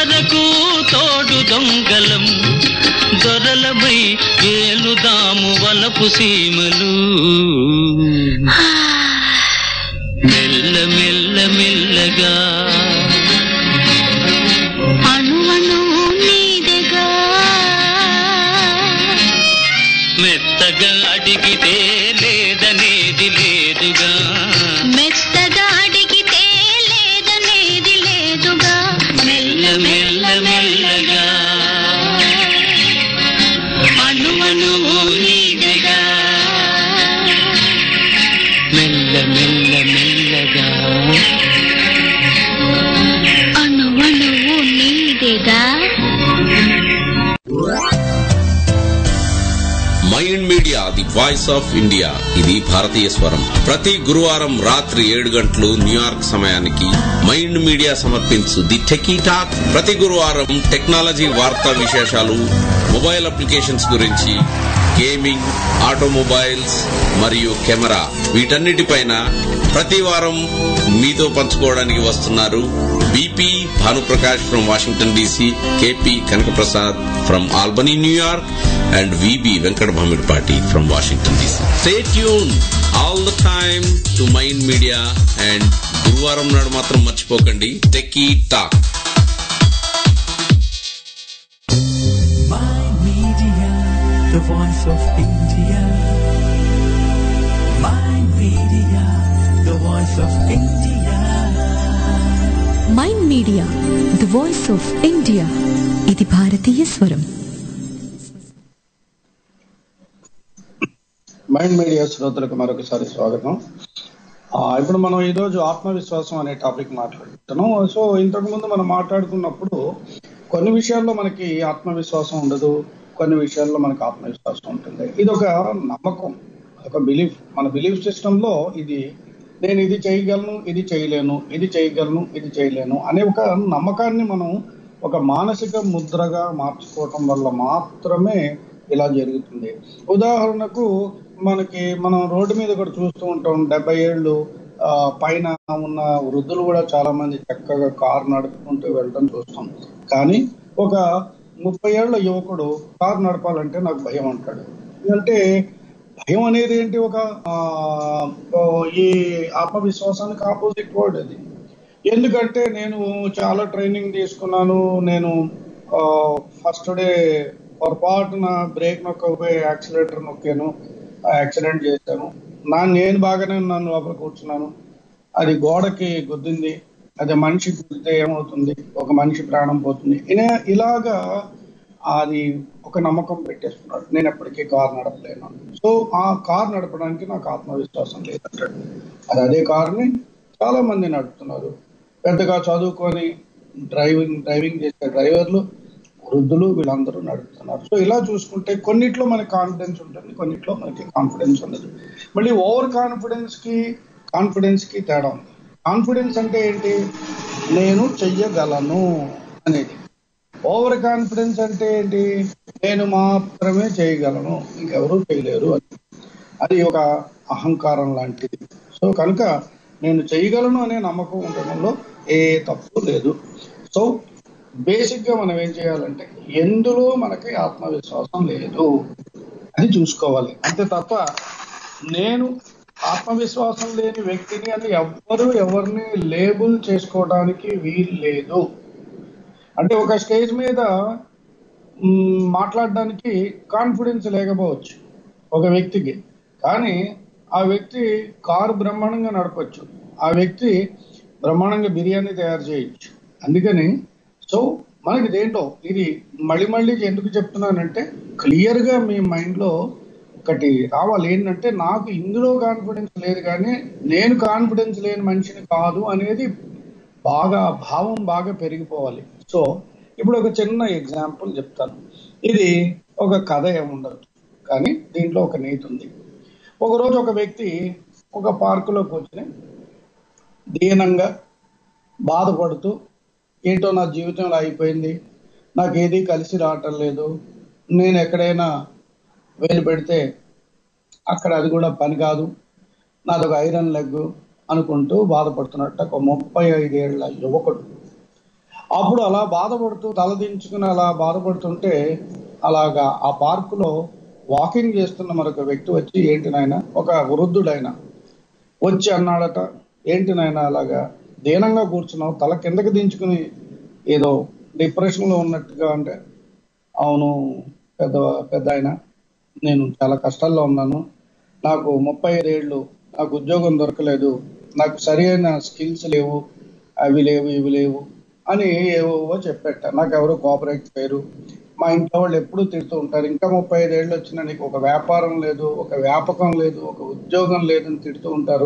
S8: వరకు తోడు దొంగలం దొరలమై ఏలుదాము వలపు సీమలు మెల్ల మెల్ల మెల్లగా
S7: అణువణు నీదెగా
S8: మెత్తగా అడిగితే లేదనేది లేదుగా
S7: మెత్తగా అడిగితే లేదనేది లేదుగా
S8: మెల్ల మెల్ల మెల్లగా
S7: అణువణువు నీదెగా
S8: మెల్ల మెల్ల మెల్లగా
S7: అణువణువు నీదెగా
S9: Mind Media the voice of India ఇది భారతీయ స్వరం ప్రతి గురువారం రాత్రి ఏడు గంటలు న్యూయార్క్ సమయానికి మైండ్ మీడియా సమర్పించు ది టెకీ టాక్ ప్రతి గురువారం టెక్నాలజీ వార్తా విశేషాలు మొబైల్ అప్లికేషన్స్ గురించి గేమింగ్ ఆటోమొబైల్స్ మరియు కెమెరా వీటన్నిటిపైన ప్రతి వారం మీతో పంచుకోవడానికి వస్తున్నారు BP Bhanuprakash from Washington DC KP Kanakaprasad from Albany New York and VB Venkat Bhamirpati from Washington DC. Stay tuned all the time to Mind Media and గురువారం నాడు మాత్రం మర్చిపోకండి techie talk
S1: My Media, the voice of India. My Media, the voice of India.
S2: Mind Media the voice of India ఇది భారతీయ స్వరం
S4: Mind Media శ్రోతలకు మరొకసారి స్వాగతం ఆ, ఇప్పుడు మనం ఈరోజు ఆత్మవిశ్వాసం అనే టాపిక్ మాట్లాడుతున్నాం సో ఇంతకు ముందు మనం మాట్లాడుకున్నప్పుడు కొన్ని విషయాల్లో మనకి ఆత్మవిశ్వాసం ఉండదు కొన్ని విషయాల్లో మనకి ఆత్మవిశ్వాసం ఉంటుంది ఇది ఒక నమ్మకం ఒక బిలీఫ్ మన బిలీఫ్ సిస్టమ్ లో ఇది నేను ఇది చేయగలను ఇది చేయలేను ఇది చేయగలను ఇది చేయలేను అనే ఒక నమ్మకాన్ని మనం ఒక మానసిక ముద్రగా మార్చుకోవటం వల్ల మాత్రమే ఇలా జరుగుతుంది ఉదాహరణకు మనకి మనం రోడ్డు మీద కూడా చూస్తూ ఉంటాం డెబ్బై ఏళ్ళు ఆ, పైన ఉన్న వృద్ధులు కూడా చాలా మంది చక్కగా కారు నడుపుకుంటూ వెళ్ళడం చూస్తాం కానీ ఒక ముప్పై ఏళ్ల యువకుడు కారు నడపాలంటే నాకు భయం అంటాడు అంటే భయం అనేది ఏంటి ఒక ఆ, ఓ, ఈ ఆత్మవిశ్వాసానికి ఆపోజిట్ వర్డ్ అది ఎందుకంటే నేను చాలా ట్రైనింగ్ తీసుకున్నాను నేను ఫస్ట్ డే పొరపాటున బ్రేక్ నొక్కకపోయి యాక్సిలేటర్ నొక్కాను యాక్సిడెంట్ చేశాను నా నేను బాగానే ఉన్నాను లోపల కూర్చున్నాను అది గోడకి గుద్దింది అది మనిషి గుద్దితే ఏమవుతుంది ఒక మనిషి ప్రాణం పోతుంది ఇలా ఇలాగా అది ఒక నమ్మకం పెట్టేస్తున్నాడు నేను ఎప్పటికీ కారు నడపలేను సో ఆ కారు నడపడానికి నాకు ఆత్మవిశ్వాసం లేదంటాడు అది అదే కారుని చాలా మంది నడుపుతున్నారు పెద్దగా చదువుకొని డ్రైవింగ్ డ్రైవింగ్ చేసే డ్రైవర్లు వృద్ధులు వీళ్ళందరూ నడుపుతున్నారు సో ఇలా చూసుకుంటే కొన్నిట్లో మనకి కాన్ఫిడెన్స్ ఉంటుంది కొన్నిట్లో మనకి కాన్ఫిడెన్స్ ఉండదు మళ్ళీ ఓవర్ కాన్ఫిడెన్స్ కి కాన్ఫిడెన్స్ కి తేడా ఉంది కాన్ఫిడెన్స్ అంటే ఏంటి నేను చెయ్యగలను అనేది ఓవర్ కాన్ఫిడెన్స్ అంటే ఏంటి నేను మాత్రమే చేయగలను ఇంకెవరూ చేయలేరు అని అది ఒక అహంకారం లాంటిది సో కనుక నేను చేయగలను అనే నమ్మకం ఉండడంలో ఏ తప్పు లేదు సో బేసిక్ గా మనం ఏం చేయాలంటే ఎందులో మనకి ఆత్మవిశ్వాసం లేదు అని చూసుకోవాలి అంతే తప్ప నేను ఆత్మవిశ్వాసం లేని వ్యక్తిని అని ఎవ్వరు ఎవరిని లేబుల్ చేసుకోవడానికి వీలు లేదు అంటే ఒక స్టేజ్ మీద మ్, మాట్లాడడానికి కాన్ఫిడెన్స్ లేకపోవచ్చు ఒక వ్యక్తికి కానీ ఆ వ్యక్తి కారు బ్రహ్మాండంగా నడపచ్చు ఆ వ్యక్తి బ్రహ్మాండంగా బిర్యానీ తయారు చేయొచ్చు అందుకని సో మనకి ఇదేంటో ఇది మళ్ళీ మళ్ళీ ఎందుకు చెప్తున్నానంటే క్లియర్ గా మీ మైండ్ లో ఒకటి రావాలి ఏంటంటే నాకు ఇందులో కాన్ఫిడెన్స్ లేదు కానీ నేను కాన్ఫిడెన్స్ లేని మనిషిని కాదు అనేది బాగా భావం బాగా పెరిగిపోవాలి సో ఇప్పుడు ఒక చిన్న ఎగ్జాంపుల్ చెప్తాను ఇది ఒక కథ ఏముండదు కానీ దీంట్లో ఒక నీతి ఉంది ఒకరోజు ఒక వ్యక్తి ఒక పార్కులో కూర్చుని దీనంగా బాధపడుతూ ఏంటో నా జీవితంలో అయిపోయింది నాకు ఏది కలిసి రావటం లేదు నేను ఎక్కడైనా వేలు పెడితే అక్కడ అది కూడా పని కాదు నాది ఒక ఐరన్ లెగ్ అనుకుంటూ బాధపడుతున్నట్టు ఒక ముప్పై ఐదేళ్ల యువకుడు అప్పుడు అలా బాధపడుతూ తలదించుకుని అలా బాధపడుతుంటే అలాగా ఆ పార్కులో వాకింగ్ చేస్తున్న మరొక వ్యక్తి వచ్చి ఏంటి నాయన ఒక వృద్ధుడైన వచ్చి అన్నాడట ఏంటి నాయన అలాగా దీనంగా కూర్చున్నావు తల కిందకి దించుకుని ఏదో డిప్రెషన్ లో ఉన్నట్టుగా అంటే అవును పెద్ద పెద్ద ఆయన నేను చాలా కష్టాల్లో ఉన్నాను నాకు ముప్పై ఐదేళ్ళు నాకు ఉద్యోగం దొరకలేదు నాకు సరైన స్కిల్స్ లేవు అవి లేవు ఇవి లేవు అని ఏవో చెప్పాట నాకు ఎవరు కోఆపరేట్ చేయరు మా ఇంట్లో వాళ్ళు ఎప్పుడూ తిడుతూ ఉంటారు ఇంకా ముప్పై ఐదేళ్ళు వచ్చినా నీకు ఒక వ్యాపారం లేదు ఒక వ్యాపకం లేదు ఒక ఉద్యోగం లేదని తిడుతూ ఉంటారు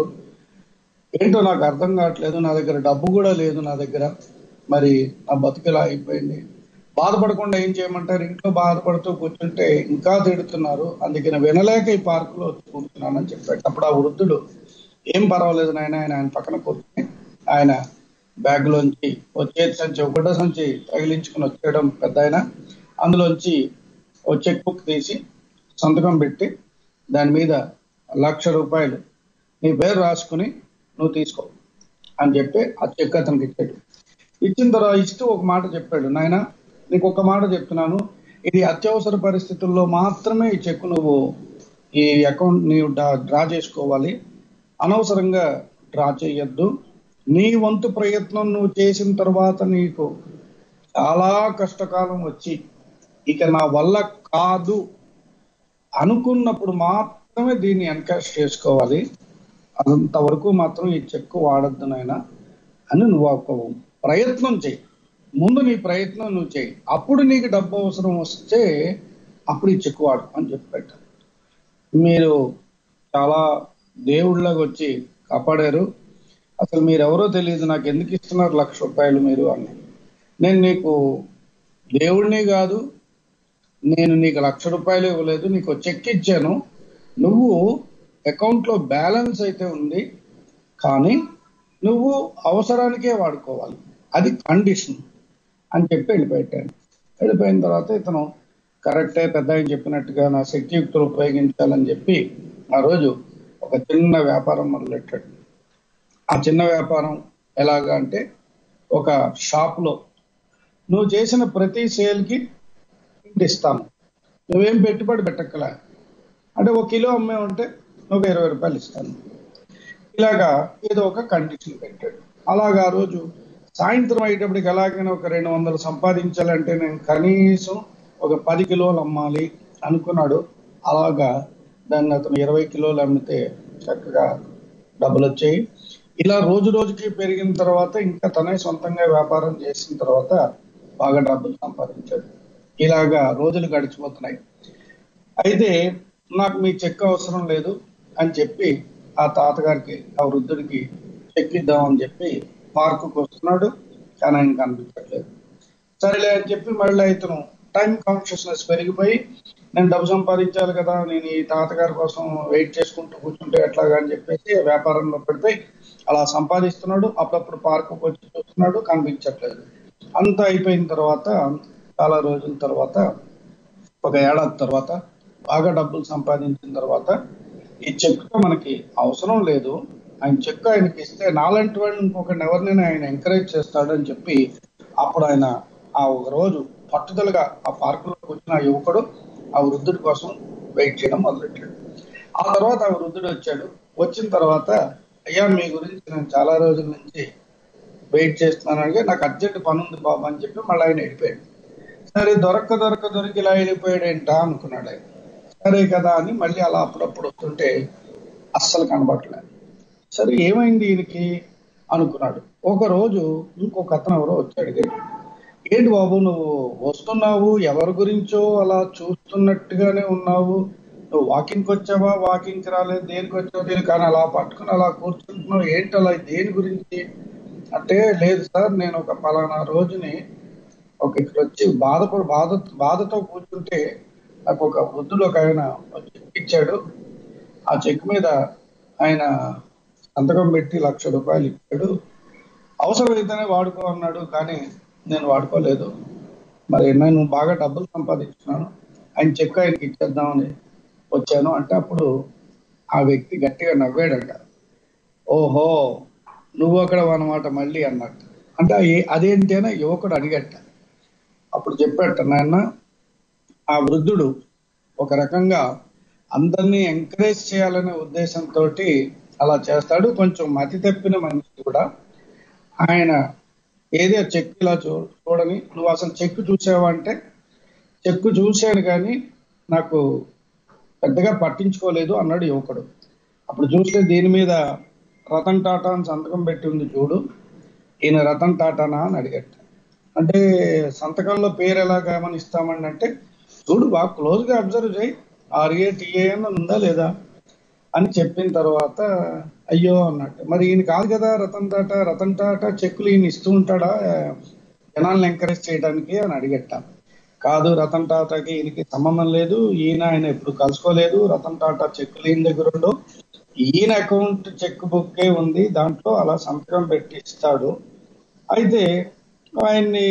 S4: ఏంటో నాకు అర్థం కావట్లేదు నా దగ్గర డబ్బు కూడా లేదు నా దగ్గర మరి నా బతుకులా అయిపోయింది బాధపడకుండా ఏం చేయమంటారు ఇంట్లో బాధపడుతూ కూర్చుంటే ఇంకా తిడుతున్నారు అందుకని వినలేక ఈ పార్కులో వచ్చి కూర్చున్నానని చెప్పాడు అప్పుడు ఆ వృద్ధుడు ఏం పర్వాలేదు నాయన ఆయన ఆయన పక్కన కూర్చుని ఆయన బ్యాగ్ లోంచి వచ్చేది సంచి ఒకటో సంచి తగిలించుకుని వచ్చేయడం పెద్ద ఆయన అందులోంచి ఓ చెక్ బుక్ తీసి సంతకం పెట్టి దాని మీద లక్ష రూపాయలు నీ పేరు రాసుకుని నువ్వు తీసుకో అని చెప్పి ఆ చెక్ అతనికి ఇచ్చాడు ఇచ్చిన తర్వాత ఇస్తూ ఒక మాట చెప్పాడు నాయన నీకు ఒక మాట చెప్తున్నాను ఇది అత్యవసర పరిస్థితుల్లో మాత్రమే ఈ చెక్ నువ్వు ఈ అకౌంట్ నీవు డ్రా- డ్రా చేసుకోవాలి అనవసరంగా డ్రా చేయొద్దు నీ వంతు ప్రయత్నం నువ్వు చేసిన తర్వాత నీకు చాలా కష్టకాలం వచ్చి ఇక నా వల్ల కాదు అనుకున్నప్పుడు మాత్రమే దీన్ని ఎన్కాష్ చేసుకోవాలి అంతవరకు మాత్రం ఈ చెక్కు వాడద్దు నాయన అని నువ్వు ఒక ప్రయత్నం చేయి ముందు నీ ప్రయత్నం నువ్వు చేయి అప్పుడు నీకు డబ్బు అవసరం వస్తే అప్పుడు ఈ చెక్కు వాడు అని చెప్పాడు మీరు చాలా దేవుళ్ళగా వచ్చి కాపాడారు అసలు మీరెవరో తెలియదు నాకు ఎందుకు ఇస్తున్నారు లక్ష రూపాయలు మీరు అని నేను నీకు దేవుడిని కాదు నేను నీకు లక్ష రూపాయలు ఇవ్వలేదు నీకు ఒక చెక్ ఇచ్చాను నువ్వు అకౌంట్ లో బ్యాలెన్స్ అయితే ఉంది కానీ నువ్వు అవసరానికే వాడుకోవాలి అది కండిషన్ అని చెప్పి వెళ్ళిపోయాను వెళ్ళిపోయిన తర్వాత ఇతను కరెక్టే పెద్ద ఆయన చెప్పినట్టుగా నా శక్తియుక్తులు ఉపయోగించాలని చెప్పి ఆ రోజు ఒక చిన్న వ్యాపారం మొదలెట్టాడు ఆ చిన్న వ్యాపారం ఎలాగా అంటే ఒక షాప్ లో నువ్వు చేసిన ప్రతి సేల్ కి ఇంత ఇస్తాను నువ్వేం పెట్టుబడి పెట్టక్కలే అంటే ఒక కిలో అమ్మే ఉంటే ఒక ఇరవై రూపాయలు ఇస్తాను ఇలాగా ఏదో ఒక కండిషన్ పెట్టాడు అలాగా ఆ రోజు సాయంత్రం అయ్యేటప్పటికి ఎలాగైనా ఒక రెండు వందలు సంపాదించాలంటే నేను కనీసం ఒక పది కిలోలు అమ్మాలి అనుకున్నాడు అలాగా దాన్ని అతను ఇరవై కిలోలు అమ్మితే చక్కగా డబ్బులు వచ్చాయి ఇలా రోజు రోజుకి పెరిగిన తర్వాత ఇంకా తనే సొంతంగా వ్యాపారం చేసిన తర్వాత బాగా డబ్బులు సంపాదించాడు ఇలాగా రోజులు గడిచిపోతున్నాయి అయితే నాకు మీ చెక్ అవసరం లేదు అని చెప్పి ఆ తాతగారికి ఆ వృద్ధుడికి చెక్ ఇద్దామని చెప్పి పార్కుకు వస్తున్నాడు కానీ ఆయన కనిపించట్లేదు సరేలే అని చెప్పి మళ్ళీ ఇతను టైం కాన్షియస్నెస్ పెరిగిపోయి నేను డబ్బు సంపాదించాలి కదా నేను ఈ తాతగారి కోసం వెయిట్ చేసుకుంటూ కూర్చుంటే ఎట్లాగా అని చెప్పేసి వ్యాపారంలో పెడితే అలా సంపాదిస్తున్నాడు అప్పుడప్పుడు పార్కుకు వచ్చి చూస్తున్నాడు కనిపించట్లేదు అంతా అయిపోయిన తర్వాత చాలా రోజుల తర్వాత ఒక ఏడాది తర్వాత బాగా డబ్బులు సంపాదించిన తర్వాత ఈ చెక్తో మనకి అవసరం లేదు ఆయన చెక్ ఆయనకి ఇస్తే నాలాంటి వాడిని ఇంకొకరిని ఎవరినైనా ఆయన ఎంకరేజ్ చేస్తాడని చెప్పి అప్పుడు ఆయన ఆ ఒక రోజు పట్టుదలగా ఆ పార్కులోకి వచ్చిన ఆ యువకుడు ఆ వృద్ధుడి కోసం వెయిట్ చేయడం మొదలెట్టాడు ఆ తర్వాత ఆ వృద్ధుడు వచ్చాడు వచ్చిన తర్వాత అయ్యా మీ గురించి నేను చాలా రోజుల నుంచి వెయిట్ చేస్తున్నాను అంటే నాకు అర్జెంట్ పని ఉంది బాబు అని చెప్పి మళ్ళీ ఆయన వెళ్ళిపోయాడు సరే దొరక్క దొరక్క దొరికి ఇలా వెళ్ళిపోయాడు ఏంటా అనుకున్నాడు ఆయన సరే కదా అని మళ్ళీ అలా అప్పుడప్పుడు వస్తుంటే అస్సలు కనబడలేదు సరే ఏమైంది ఈయనకి అనుకున్నాడు ఒక రోజు ఇంకొక అతను ఎవరో వచ్చి అడిగాడు ఏంటి బాబు నువ్వు వస్తున్నావు ఎవరి గురించో అలా చూస్తున్నట్టుగానే ఉన్నావు నువ్వు వాకింగ్కి వచ్చావా వాకింగ్కి రాలేదు దేనికి వచ్చావు దేనికి కానీ అలా పట్టుకుని అలా కూర్చుంటున్నావు ఏంటి అలా దేని గురించి అంటే లేదు సార్ నేను ఒక పలానా రోజుని ఒక ఇక్కడ వచ్చి బాధపడి బాధ బాధతో కూర్చుంటే నాకు ఒక వృద్ధుడు ఒక ఆయన చెక్ ఇచ్చాడు ఆ చెక్ మీద ఆయన సంతకం పెట్టి లక్ష రూపాయలు ఇచ్చాడు అవసరమైతేనే వాడుకో అన్నాడు కానీ నేను వాడుకోలేదు మరి నేను బాగా డబ్బులు సంపాదించున్నాను ఆయన చెక్ ఆయనకి ఇచ్చేద్దామని వచ్చాను అంటే అప్పుడు ఆ వ్యక్తి గట్టిగా నవ్వాడంట ఓహో నువ్వు అక్కడ అన్నమాట మళ్ళీ అన్నట్టు అంటే ఆ- అదేంటి అని యువకుడు అడిగట అప్పుడు చెప్పాట నాయన ఆ వృద్ధుడు ఒక రకంగా అందరినీ ఎంకరేజ్ చేయాలనే ఉద్దేశంతో అలా చేస్తాడు కొంచెం మతి తప్పిన మనిషి కూడా ఆయన ఏదో చెక్ ఇలా చూ చూడని నువ్వు అసలు చెక్ చూసావా అంటే చెక్కు చూశాను కానీ నాకు పెద్దగా పట్టించుకోలేదు అన్నాడు యువకుడు అప్పుడు చూస్తే దీని మీద రతన్ టాటా అని సంతకం పెట్టి ఉంది చూడు ఈయన రతన్ టాటానా అని అడిగట అంటే సంతకంలో పేరు ఎలా గమనిస్తామండి అంటే చూడు బాగా క్లోజ్ గా అబ్జర్వ్ చేయి ఆర్ఏ టీఏ అని ఉందా లేదా అని చెప్పిన తర్వాత అయ్యో అన్నట్టు మరి ఈయన కాదు కదా రతన్ టాటా రతన్ టాటా చెక్కులు ఈయన ఇస్తూ ఉంటాడా జనాలను ఎంకరేజ్ చేయడానికి అని అడిగట్ట కాదు రతన్ టాటాకి ఈయనకి సంబంధం లేదు ఈయన ఆయన ఎప్పుడు కలుసుకోలేదు రతన్ టాటా చెక్కులు ఈయన దగ్గర ఉండవు ఈయన అకౌంట్ చెక్ బుక్కే ఉంది దాంట్లో అలా సంతకం పెట్టి ఇస్తాడు అయితే ఆయన్ని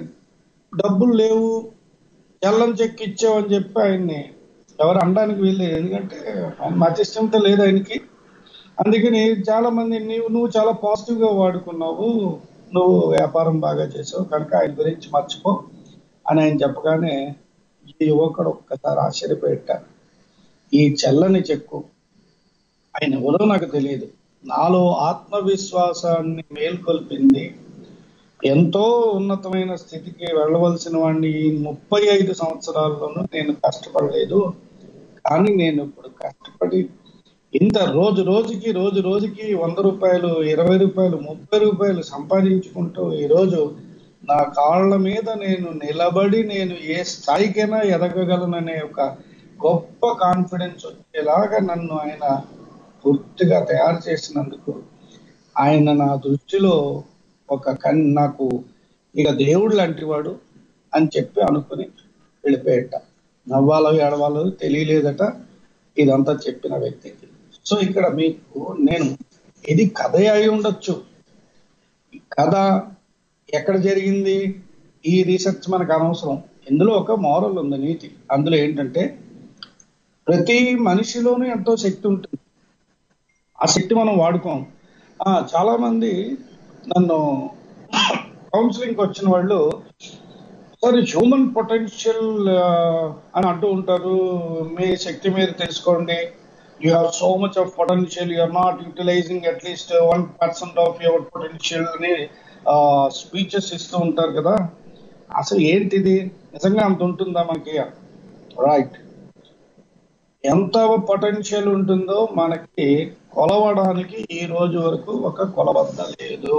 S4: డబ్బులు లేవు ఎల్లం చెక్ ఇచ్చావని చెప్పి ఆయన్ని ఎవరు అనడానికి వీల్లేదు ఎందుకంటే ఆయన మతిష్టంతో లేదు ఆయనకి అందుకని చాలా మంది నీవు నువ్వు చాలా పాజిటివ్ గా వాడుకున్నావు నువ్వు వ్యాపారం బాగా చేసావు కనుక ఆయన గురించి మర్చిపో అని ఆయన చెప్పగానే ఈ యువకుడు ఒక్కసారి ఆశ్చర్యపోయాట ఈ చెల్లని చెక్కు ఆయన ఎవరో నాకు తెలియదు నాలో ఆత్మవిశ్వాసాన్ని మేల్కొల్పింది ఎంతో ఉన్నతమైన స్థితికి వెళ్ళవలసిన వాడిని ఈ ముప్పై ఐదు సంవత్సరాల్లోనూ నేను కష్టపడలేదు కానీ నేను ఇప్పుడు కష్టపడి ఇంత రోజు రోజుకి రోజు రోజుకి వంద రూపాయలు ఇరవై రూపాయలు ముప్పై రూపాయలు సంపాదించుకుంటూ ఈ రోజు నా కాళ్ళ మీద నేను నిలబడి నేను ఏ స్థాయికైనా ఎదగగలననే ఒక గొప్ప కాన్ఫిడెన్స్ వచ్చేలాగా నన్ను ఆయన పూర్తిగా తయారు చేసినందుకు ఆయన నా దృష్టిలో ఒక కన్ నాకు ఇక దేవుడు లాంటి వాడు అని చెప్పి అనుకుని వెళ్ళిపోయేట నవ్వాలో ఏడవాలో తెలియలేదట ఇదంతా చెప్పిన వ్యక్తికి సో ఇక్కడ మీకు నేను ఇది కథ అయి ఉండొచ్చు ఈ కథ ఎక్కడ జరిగింది ఈ రీసెర్చ్ మనకు అనవసరం ఇందులో ఒక మోరల్ ఉంది నీతి అందులో ఏంటంటే ప్రతి మనిషిలోనూ ఎంతో శక్తి ఉంటుంది ఆ శక్తి మనం వాడుకోం ఆ, చాలా మంది నన్ను కౌన్సిలింగ్ వచ్చిన వాళ్ళు సార్ హ్యూమన్ పొటెన్షియల్ అని అంటూ ఉంటారు మీ శక్తి మీరు తెలుసుకోండి you have so much of potential you are not utilising at least one percent of your potential అని స్పీచెస్ ఇస్తూ ఉంటారు కదా అసలు ఏంటిది నిజంగా అంత ఉంటుందా మనకి రైట్ ఎంత పొటెన్షియల్ ఉంటుందో మనకి కొలవడానికి ఈ రోజు వరకు ఒక కొలబద్ద లేదు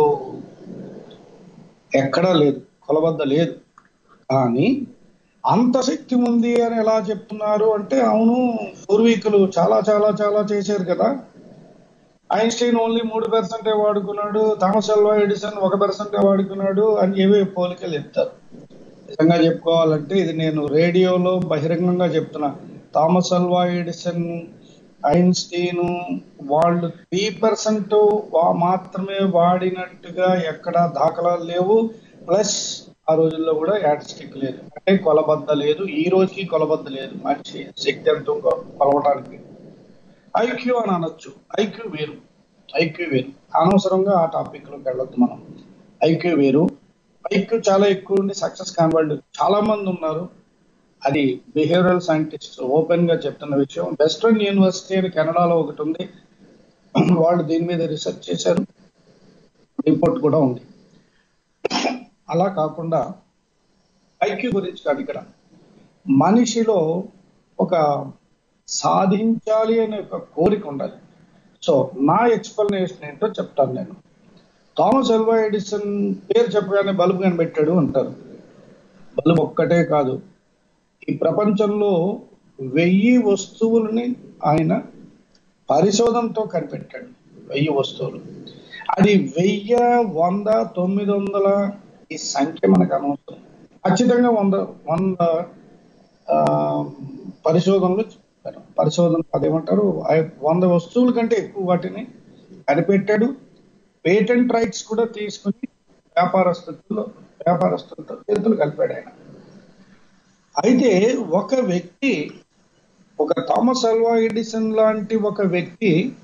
S4: ఎక్కడా లేదు కొలబద్ద లేదు కానీ అంత శక్తి ఉంది అని ఎలా చెప్తున్నారు అంటే అవును పూర్వీకులు చాలా చాలా చాలా చేశారు కదా ఐన్స్టీన్ ఓన్లీ మూడు పర్సెంటే వాడుకున్నాడు థామస్ అల్వా ఎడిసన్ ఒక పర్సెంటే వాడుకున్నాడు అని ఏవే పోలికలు చెప్తారు నిజంగా చెప్పుకోవాలంటే ఇది నేను రేడియోలో బహిరంగంగా చెప్తున్నా థామస్ అల్వా ఎడిసన్ ఐన్స్టీన్ వాళ్ళు త్రీ పర్సెంట్ మాత్రమే వాడినట్టుగా ఎక్కడ దాఖలాలు లేవు ప్లస్ ఆ రోజుల్లో కూడా యాటిస్టిక్ లేదు అంటే కొలబద్ద లేదు ఈ రోజుకి కొలబద్ద లేదు మనిషి శక్తి ఎంతో కొ- కొలవటానికి ఐక్యూ అని అనొచ్చు ఐక్యూ వేరు ఐక్యూ వేరు అనవసరంగా ఆ టాపిక్ లోకి వెళ్ళొద్దు మనం ఐక్యూ వేరు ఐక్యూ చాలా ఎక్కువ ఉండి సక్సెస్ కాని వాళ్ళు చాలా మంది ఉన్నారు అది బిహేవియరల్ సైంటిస్ట్ ఓపెన్ గా చెప్తున్న విషయం వెస్ట్రన్ యూనివర్సిటీ అని కెనడాలో ఒకటి ఉంది వాళ్ళు దీని మీద రీసెర్చ్ చేశారు రిపోర్ట్ కూడా ఉంది అలా కాకుండా ఐక్యూ గురించి కాదు ఇక్కడ మనిషిలో ఒక సాధించాలి అనే ఒక కోరిక ఉండాలి సో నా ఎక్స్ప్లెనేషన్ ఏంటో చెప్తాను నేను థామస్ ఎల్వా ఎడిసన్ పేరు చెప్పగానే బల్బు కనిపెట్టాడు అంటారు బల్బు ఒక్కటే కాదు ఈ ప్రపంచంలో వెయ్యి వస్తువులని ఆయన పరిశోధనతో కనిపెట్టాడు వెయ్యి వస్తువులు అది వెయ్యి వంద తొమ్మిది వందల ఈ సంఖ్య మనకు అనవసరం ఖచ్చితంగా వంద వంద ఆ, పరిశోధనలు చెప్పారు. పరిశోధన అదేమంటారు ఆ వంద వస్తువుల కంటే ఎక్కువ వాటిని కనిపెట్టాడు పేటెంట్ రైట్స్ కూడా తీసుకుని వ్యాపారస్తులతో వ్యాపారస్తులతో చేతులు కలిపాడు ఆయన అయితే ఒక వ్యక్తి ఒక థామస్ అల్వా ఎడిసన్ లాంటి ఒక వ్యక్తి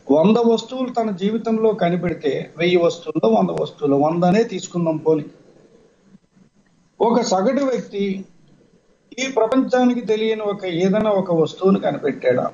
S4: వంద వస్తువులు తన జీవితంలో కనిపెడితే వెయ్యి వస్తువుల్లో వంద వస్తువులు వందనే తీసుకుందాం పోని ఒక సగటు వ్యక్తి ఈ ప్రపంచానికి తెలియని ఒక ఏదైనా ఒక వస్తువుని కనిపెట్టాడా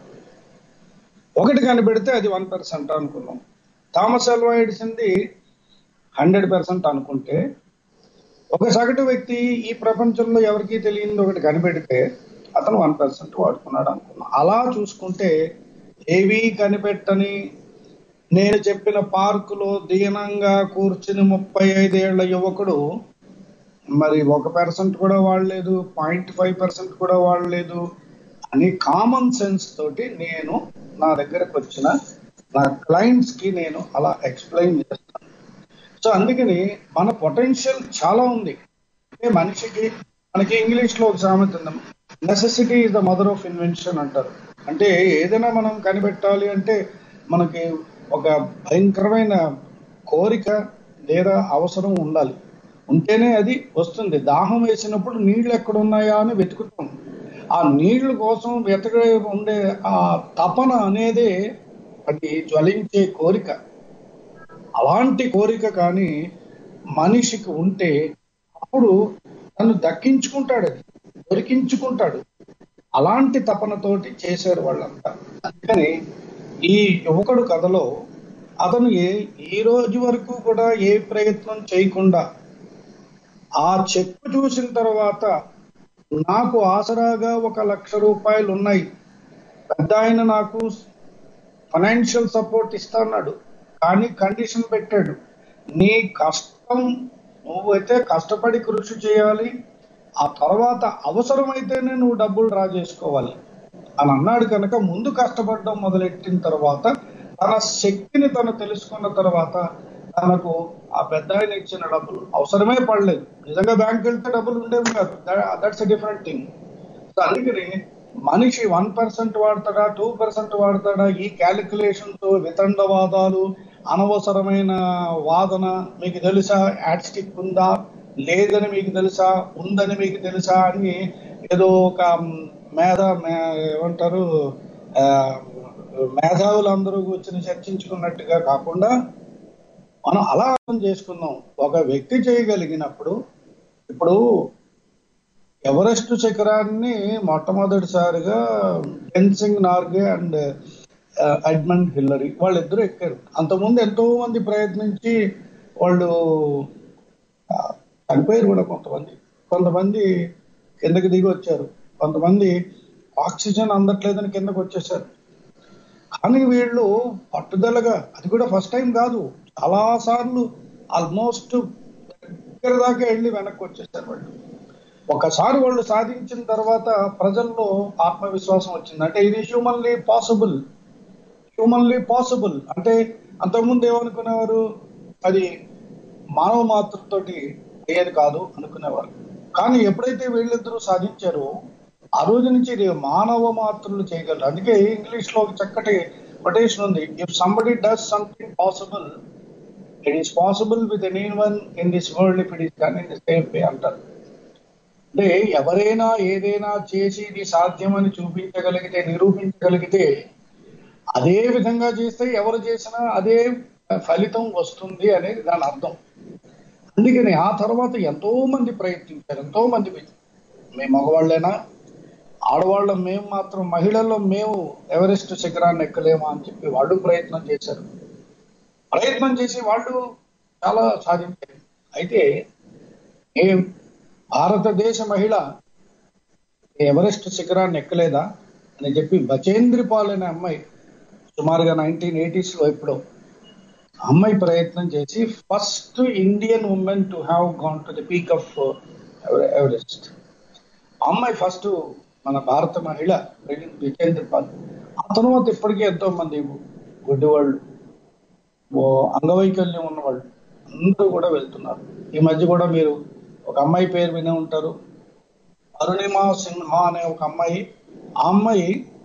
S4: ఒకటి కనిపెడితే అది వన్ పర్సెంట్ అనుకున్నాం థామస్ అల్వా ఎడిసింది హండ్రెడ్ పర్సెంట్ అనుకుంటే ఒక సగటు వ్యక్తి ఈ ప్రపంచంలో ఎవరికీ తెలియని ఒకటి కనిపెడితే అతను వన్ పర్సెంట్ వాడుకున్నాడు అనుకున్నాం అలా చూసుకుంటే ఏవీ కనిపెట్టని నేను చెప్పిన పార్కులో దీనంగా కూర్చుని ముప్పై ఐదేళ్ల యువకుడు మరి ఒక పర్సెంట్ కూడా వాడలేదు పాయింట్ ఫైవ్ పర్సెంట్ కూడా వాడలేదు అని కామన్ సెన్స్ తోటి నేను నా దగ్గరకు వచ్చిన నా క్లయింట్స్ కి నేను అలా ఎక్స్ప్లెయిన్ చేస్తాను సో అందుకని మన పొటెన్షియల్ చాలా ఉంది అంటే మనిషికి మనకి ఇంగ్లీష్ లో ఒక సామెత ఉంది necessity is the mother of invention అంటారు అంటే ఏదైనా మనం కనిపెట్టాలి అంటే మనకి ఒక భయంకరమైన కోరిక లేదా అవసరం ఉండాలి ఉంటేనే అది వస్తుంది దాహం వేసినప్పుడు నీళ్లు ఎక్కడ ఉన్నాయా అని వెతుకుతాం ఆ నీళ్ల కోసం వెతక ఉండే ఆ తపన అనేదే అది జ్వలించే కోరిక అలాంటి కోరిక కానీ మనిషికి ఉంటే అప్పుడు తను దక్కించుకుంటాడు అది దొరికించుకుంటాడు అలాంటి తపనతోటి చేశారు వాళ్ళంతా అందుకని ఈ యువకుడు కథలో అతను ఏ ఈ రోజు వరకు కూడా ఏ ప్రయత్నం చేయకుండా ఆ చెక్కు చూసిన తర్వాత నాకు ఆసరాగా ఒక లక్ష రూపాయలు ఉన్నాయి పెద్ద ఆయన నాకు ఫైనాన్షియల్ సపోర్ట్ ఇస్తాన్నాడు కానీ కండిషన్ పెట్టాడు నీ కష్టం నువ్వైతే కష్టపడి కృషి చేయాలి ఆ తర్వాత అవసరమైతేనే నువ్వు డబ్బులు డ్రా చేసుకోవాలి అని అన్నాడు కనుక ముందు కష్టపడడం మొదలెట్టిన తర్వాత తన శక్తిని తను తెలుసుకున్న తర్వాత తనకు ఆ పెద్ద ఆయన ఇచ్చిన డబ్బులు అవసరమే పడలేదు నిజంగా బ్యాంక్ వెళ్తే డబ్బులు ఉండేవి కాదు దట్స్ డిఫరెంట్ థింగ్ సో అందుకని మనిషి వన్ పర్సెంట్ వాడతాడా టూ పర్సెంట్ వాడతాడా ఈ క్యాలిక్యులేషన్స్ వితండవాదాలు అనవసరమైన వాదన మీకు తెలుసా యాడ్ స్టిక్ ఉందా లేదని మీకు తెలుసా ఉందని మీకు తెలుసా అని ఏదో ఒక మేధ మే- ఏమంటారు ఆ, మేధావులందరూ కూర్చొని చర్చించుకున్నట్టుగా కాకుండా మనం అలా అర్థం చేసుకుందాం ఒక వ్యక్తి చేయగలిగినప్పుడు ఇప్పుడు ఎవరెస్ట్ శిఖరాన్ని మొట్టమొదటిసారిగా Tenzing Norgay and Edmund Hillary వాళ్ళిద్దరూ ఎక్కారు అంతకుముందు ఎంతో మంది ప్రయత్నించి వాళ్ళు ఆ, చనిపోయారు కూడా కొంతమంది కొంతమంది కిందకి దిగి వచ్చారు కొంతమంది ఆక్సిజన్ అందట్లేదని కిందకు వచ్చేసారు కానీ వీళ్ళు పట్టుదలగా అది కూడా ఫస్ట్ టైం కాదు చాలా సార్లు ఆల్మోస్ట్ దగ్గర దాకా వెళ్ళి వెనక్కి వచ్చేసారు వాళ్ళు ఒకసారి వాళ్ళు సాధించిన తర్వాత ప్రజల్లో ఆత్మవిశ్వాసం వచ్చింది అంటే ఇది హ్యూమన్లీ పాసిబుల్ హ్యూమన్లీ పాసిబుల్ అంటే అంతకుముందు ఏమనుకునేవారు అది మానవ మాతృతోటి అయ్యేది కాదు అనుకునేవారు కానీ ఎప్పుడైతే వీళ్ళిద్దరూ సాధించారో ఆ రోజు నుంచి ఇది మానవ మాత్రులు చేయగలరు అందుకే ఇంగ్లీష్ లో ఒక చక్కటి కొటేషన్ ఉంది if somebody does something possible it is possible with anyone in this world if it is done in the same way అంటారు అంటే ఎవరైనా ఏదైనా చేసి ఇది సాధ్యమని చూపించగలిగితే నిరూపించగలిగితే అదే విధంగా చేస్తే ఎవరు చేసినా అదే ఫలితం వస్తుంది అనేది దాని అర్థం అందుకని ఆ తర్వాత ఎంతో మంది ప్రయత్నించారు ఎంతో మంది మేము మగవాళ్ళైనా ఆడవాళ్ళం మేము మాత్రం మహిళల్లో మేము ఎవరెస్ట్ శిఖరాన్ని ఎక్కలేమా అని చెప్పి వాళ్ళు ప్రయత్నం చేశారు ప్రయత్నం చేసి వాళ్ళు చాలా సాధించారు అయితే ఏ భారతదేశ మహిళ ఎవరెస్ట్ శిఖరాన్ని ఎక్కలేదా అని చెప్పి బచేంద్రి పాల్ అనే అమ్మాయి సుమారుగా నైన్టీన్ ఎయిటీస్ లో ఎప్పుడో ఆ అమ్మాయి ప్రయత్నం చేసి first Indian women to have gone to the peak of Everest ఆ అమ్మాయి ఫస్ట్ మన భారత మహిళ విజేంద్ర పాల్ ఆ తర్వాత ఇప్పటికీ ఎంతో మంది గుడ్డివాళ్ళు ఓ అంగవైకల్యం ఉన్నవాళ్ళు అందరూ కూడా వెళ్తున్నారు ఈ మధ్య కూడా మీరు ఒక అమ్మాయి పేరు వినే ఉంటారు అరుణిమ సిన్హ అనే ఒక అమ్మాయి ఆ అమ్మాయి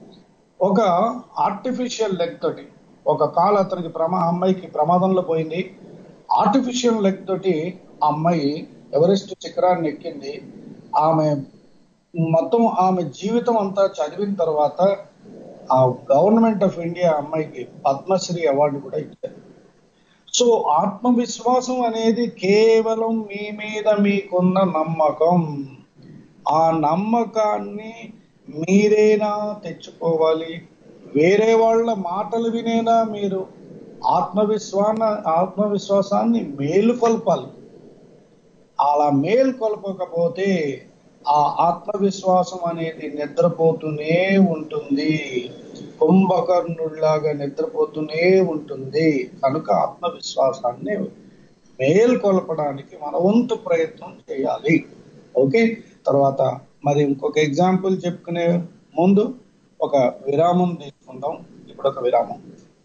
S4: ఒక ఆర్టిఫిషియల్ లెగ్ తోటి ఒక కాలు అతనికి ప్రమా ఆ అమ్మాయికి ప్రమాదంలో పోయింది ఆర్టిఫిషియల్ లెగ్ తోటి ఆ అమ్మాయి ఎవరెస్ట్ శిఖరాన్ని ఎక్కింది ఆమె మొత్తం ఆమె జీవితం అంతా చదివిన తర్వాత ఆ గవర్నమెంట్ ఆఫ్ ఇండియా అమ్మాయికి పద్మశ్రీ అవార్డు కూడా ఇచ్చారు సో ఆత్మవిశ్వాసం అనేది కేవలం మీ మీద మీకున్న నమ్మకం ఆ నమ్మకాన్ని మీరేనా తెచ్చుకోవాలి వేరే వాళ్ళ మాటలు వినేనా మీరు ఆత్మవిశ్వాన ఆత్మవిశ్వాసాన్ని మేలుకొల్పాలి అలా మేల్కొల్పకపోతే ఆ ఆత్మవిశ్వాసం అనేది నిద్రపోతూనే ఉంటుంది కుంభకర్ణుడిలాగా నిద్రపోతూనే ఉంటుంది కనుక ఆత్మవిశ్వాసాన్ని మేల్కొల్పడానికి మన వంతు ప్రయత్నం చేయాలి ఓకే తర్వాత మరి ఇంకొక ఎగ్జాంపుల్ చెప్పుకునే ముందు ఒక విరామం తీసుకుందాం ఇప్పుడు ఒక విరామం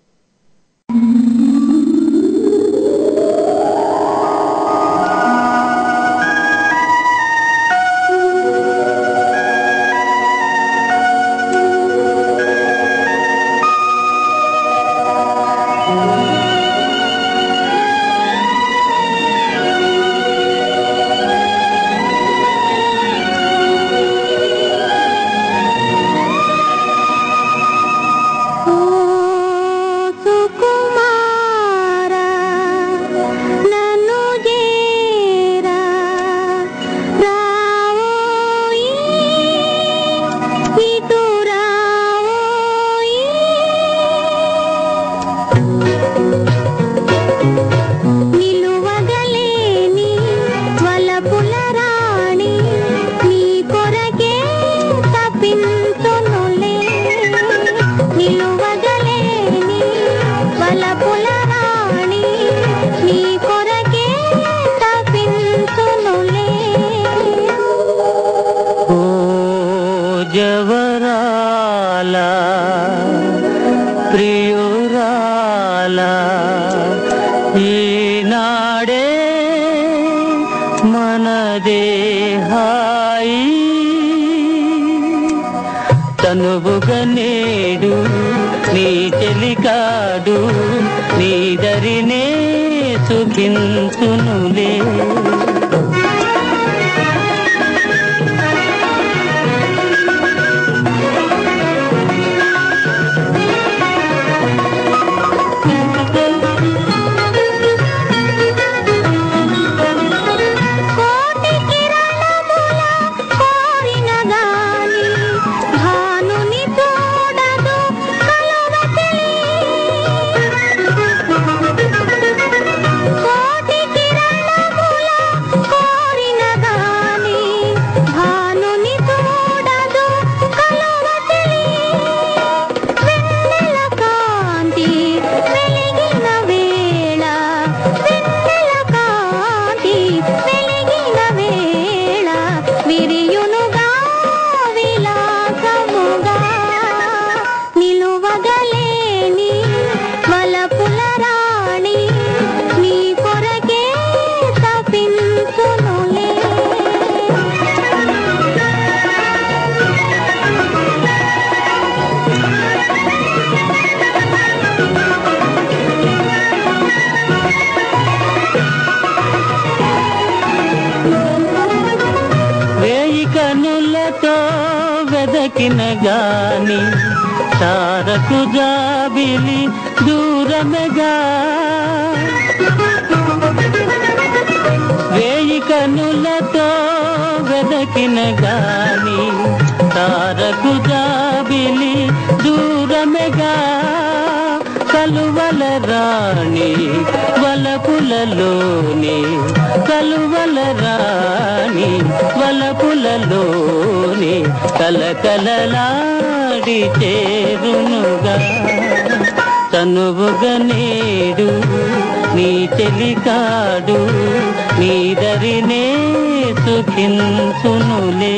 S7: సుకుమారా నన్ను చేరా రావోయి ఇటు రావోయి నిలువగలేని వలపుల రాణి నీ కొరకే తప్పించునులే నిలువగలేని వలపుల రాణి నీ కొరకే తప్పించునులే
S8: ఓ జవరాల ప్రియురాల ఈనాడే మన దేహాయి తనువుగా నేడు నీ చెలికాడు నీ దరినే సుఖించునులే
S7: కోటి కిరణముల కోరిన గాని భానుని చూడదు కలువతిలి కోటి కిరణముల కోరిన గాని భానుని చూడదు కలువతిలి వెన్నెల కాంతి వెలిగిన వేళ వెన్నెల కాంతి వెలిగిన వేళ విరియునుగా విలాసముగా నిలువగలేని వలపుల రాణి నీ కొరకే తప్పించునులే
S8: వేయి కనులతో వెదకిన గాని తారకు జాబిలి దూరమెగా వేయి కనులతో వెదకిన గాని తారకు జాబిలి దూరమెగా కలువల రాణి వలపులలోని కలువల రాణి వలపులలోని కలకలలాడి చేరునుగా తనువుగా నేడు నీ చెలికాడు నీ దరినే సుఖించునులే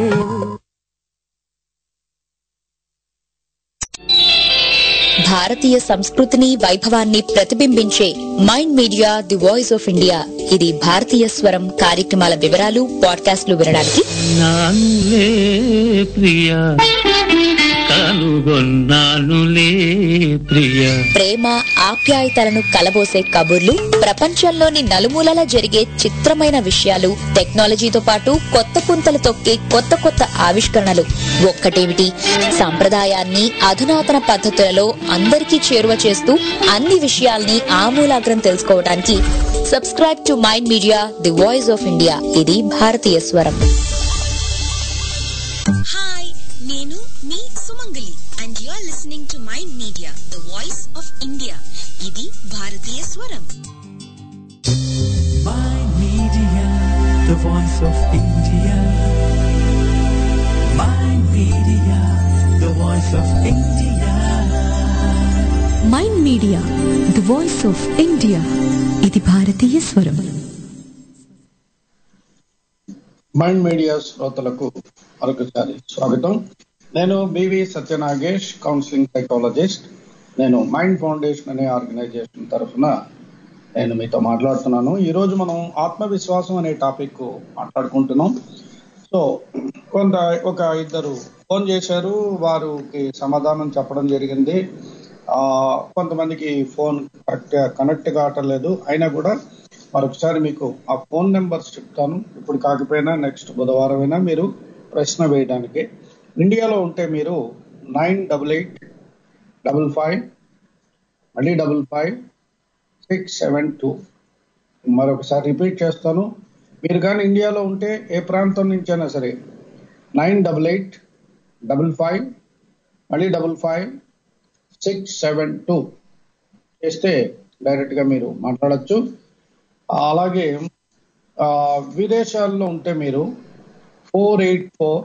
S10: భారతీయ సంస్కృతిని వైభవాన్ని ప్రతిబింబించే Mind Media the voice of India ఇది భారతీయ స్వరం కార్యక్రమాల వివరాలు పాడ్కాస్ట్లు వినడానికి
S8: నాన్లే ప్రియా కనుగొన్నానులే ప్రియ
S10: ప్రేమ ఆప్యాయతలను కలబోసే కబుర్లు ప్రపంచంలోని నలుమూలలా జరిగే చిత్రమైన విషయాలు టెక్నాలజీతో పాటు కొత్త పుంతలు తొక్కే కొత్త కొత్త ఆవిష్కరణలు ఒక్కటేమిటి సంప్రదాయాన్ని అధునాతన పద్ధతులలో అందరికీ చేరువ చేస్తూ అన్ని విషయాల్ని ఆమూలాగ్రం తెలుసుకోవడానికి subscribe to Mind Media the voice of India ఇది భారతీయ స్వరం
S11: హాయ్ నేను మీ Sumangali and you are listening to Mind Media the voice of India ఇది భారతీయ స్వరం
S1: Mind Media, the voice of India. Mind Media, the voice of India.
S2: Mind Media the voice of India ఇది భారతీయ స్వరం
S4: మైండ్ మీడియా శ్రోతలకు మరొకసారి స్వాగతం నేను బివి సత్యనాగేష్ కౌన్సిలింగ్ సైకాలజిస్ట్ నేను మైండ్ ఫౌండేషన్ అనే ఆర్గనైజేషన్ తరఫున నేను మీతో మాట్లాడుతున్నాను ఈరోజు మనం ఆత్మవిశ్వాసం అనే టాపిక్ మాట్లాడుకుంటున్నాం సో కొంత ఒక ఇద్దరు ఫోన్ చేశారు వారికి సమాధానం చెప్పడం జరిగింది ఆ కొంతమందికి ఫోన్ కరెక్ట్ కనెక్ట్ కావటం లేదు అయినా కూడా మరొకసారి మీకు ఆ ఫోన్ నెంబర్స్ చెప్తాను ఇప్పుడు కాకపోయినా నెక్స్ట్ బుధవారం అయినా మీరు ప్రశ్న వేయడానికి ఇండియాలో ఉంటే మీరు nine double eight double five మళ్ళీ double five six seven two మరొకసారి రిపీట్ చేస్తాను మీరు కానీ ఇండియాలో ఉంటే ఏ ప్రాంతం నుంచైనా సరే nine double eight double five మళ్ళీ double five six seven two చేస్తే డైరెక్ట్గా మీరు మాట్లాడచ్చు అలాగే ఆ, విదేశాల్లో ఉంటే మీరు four eight four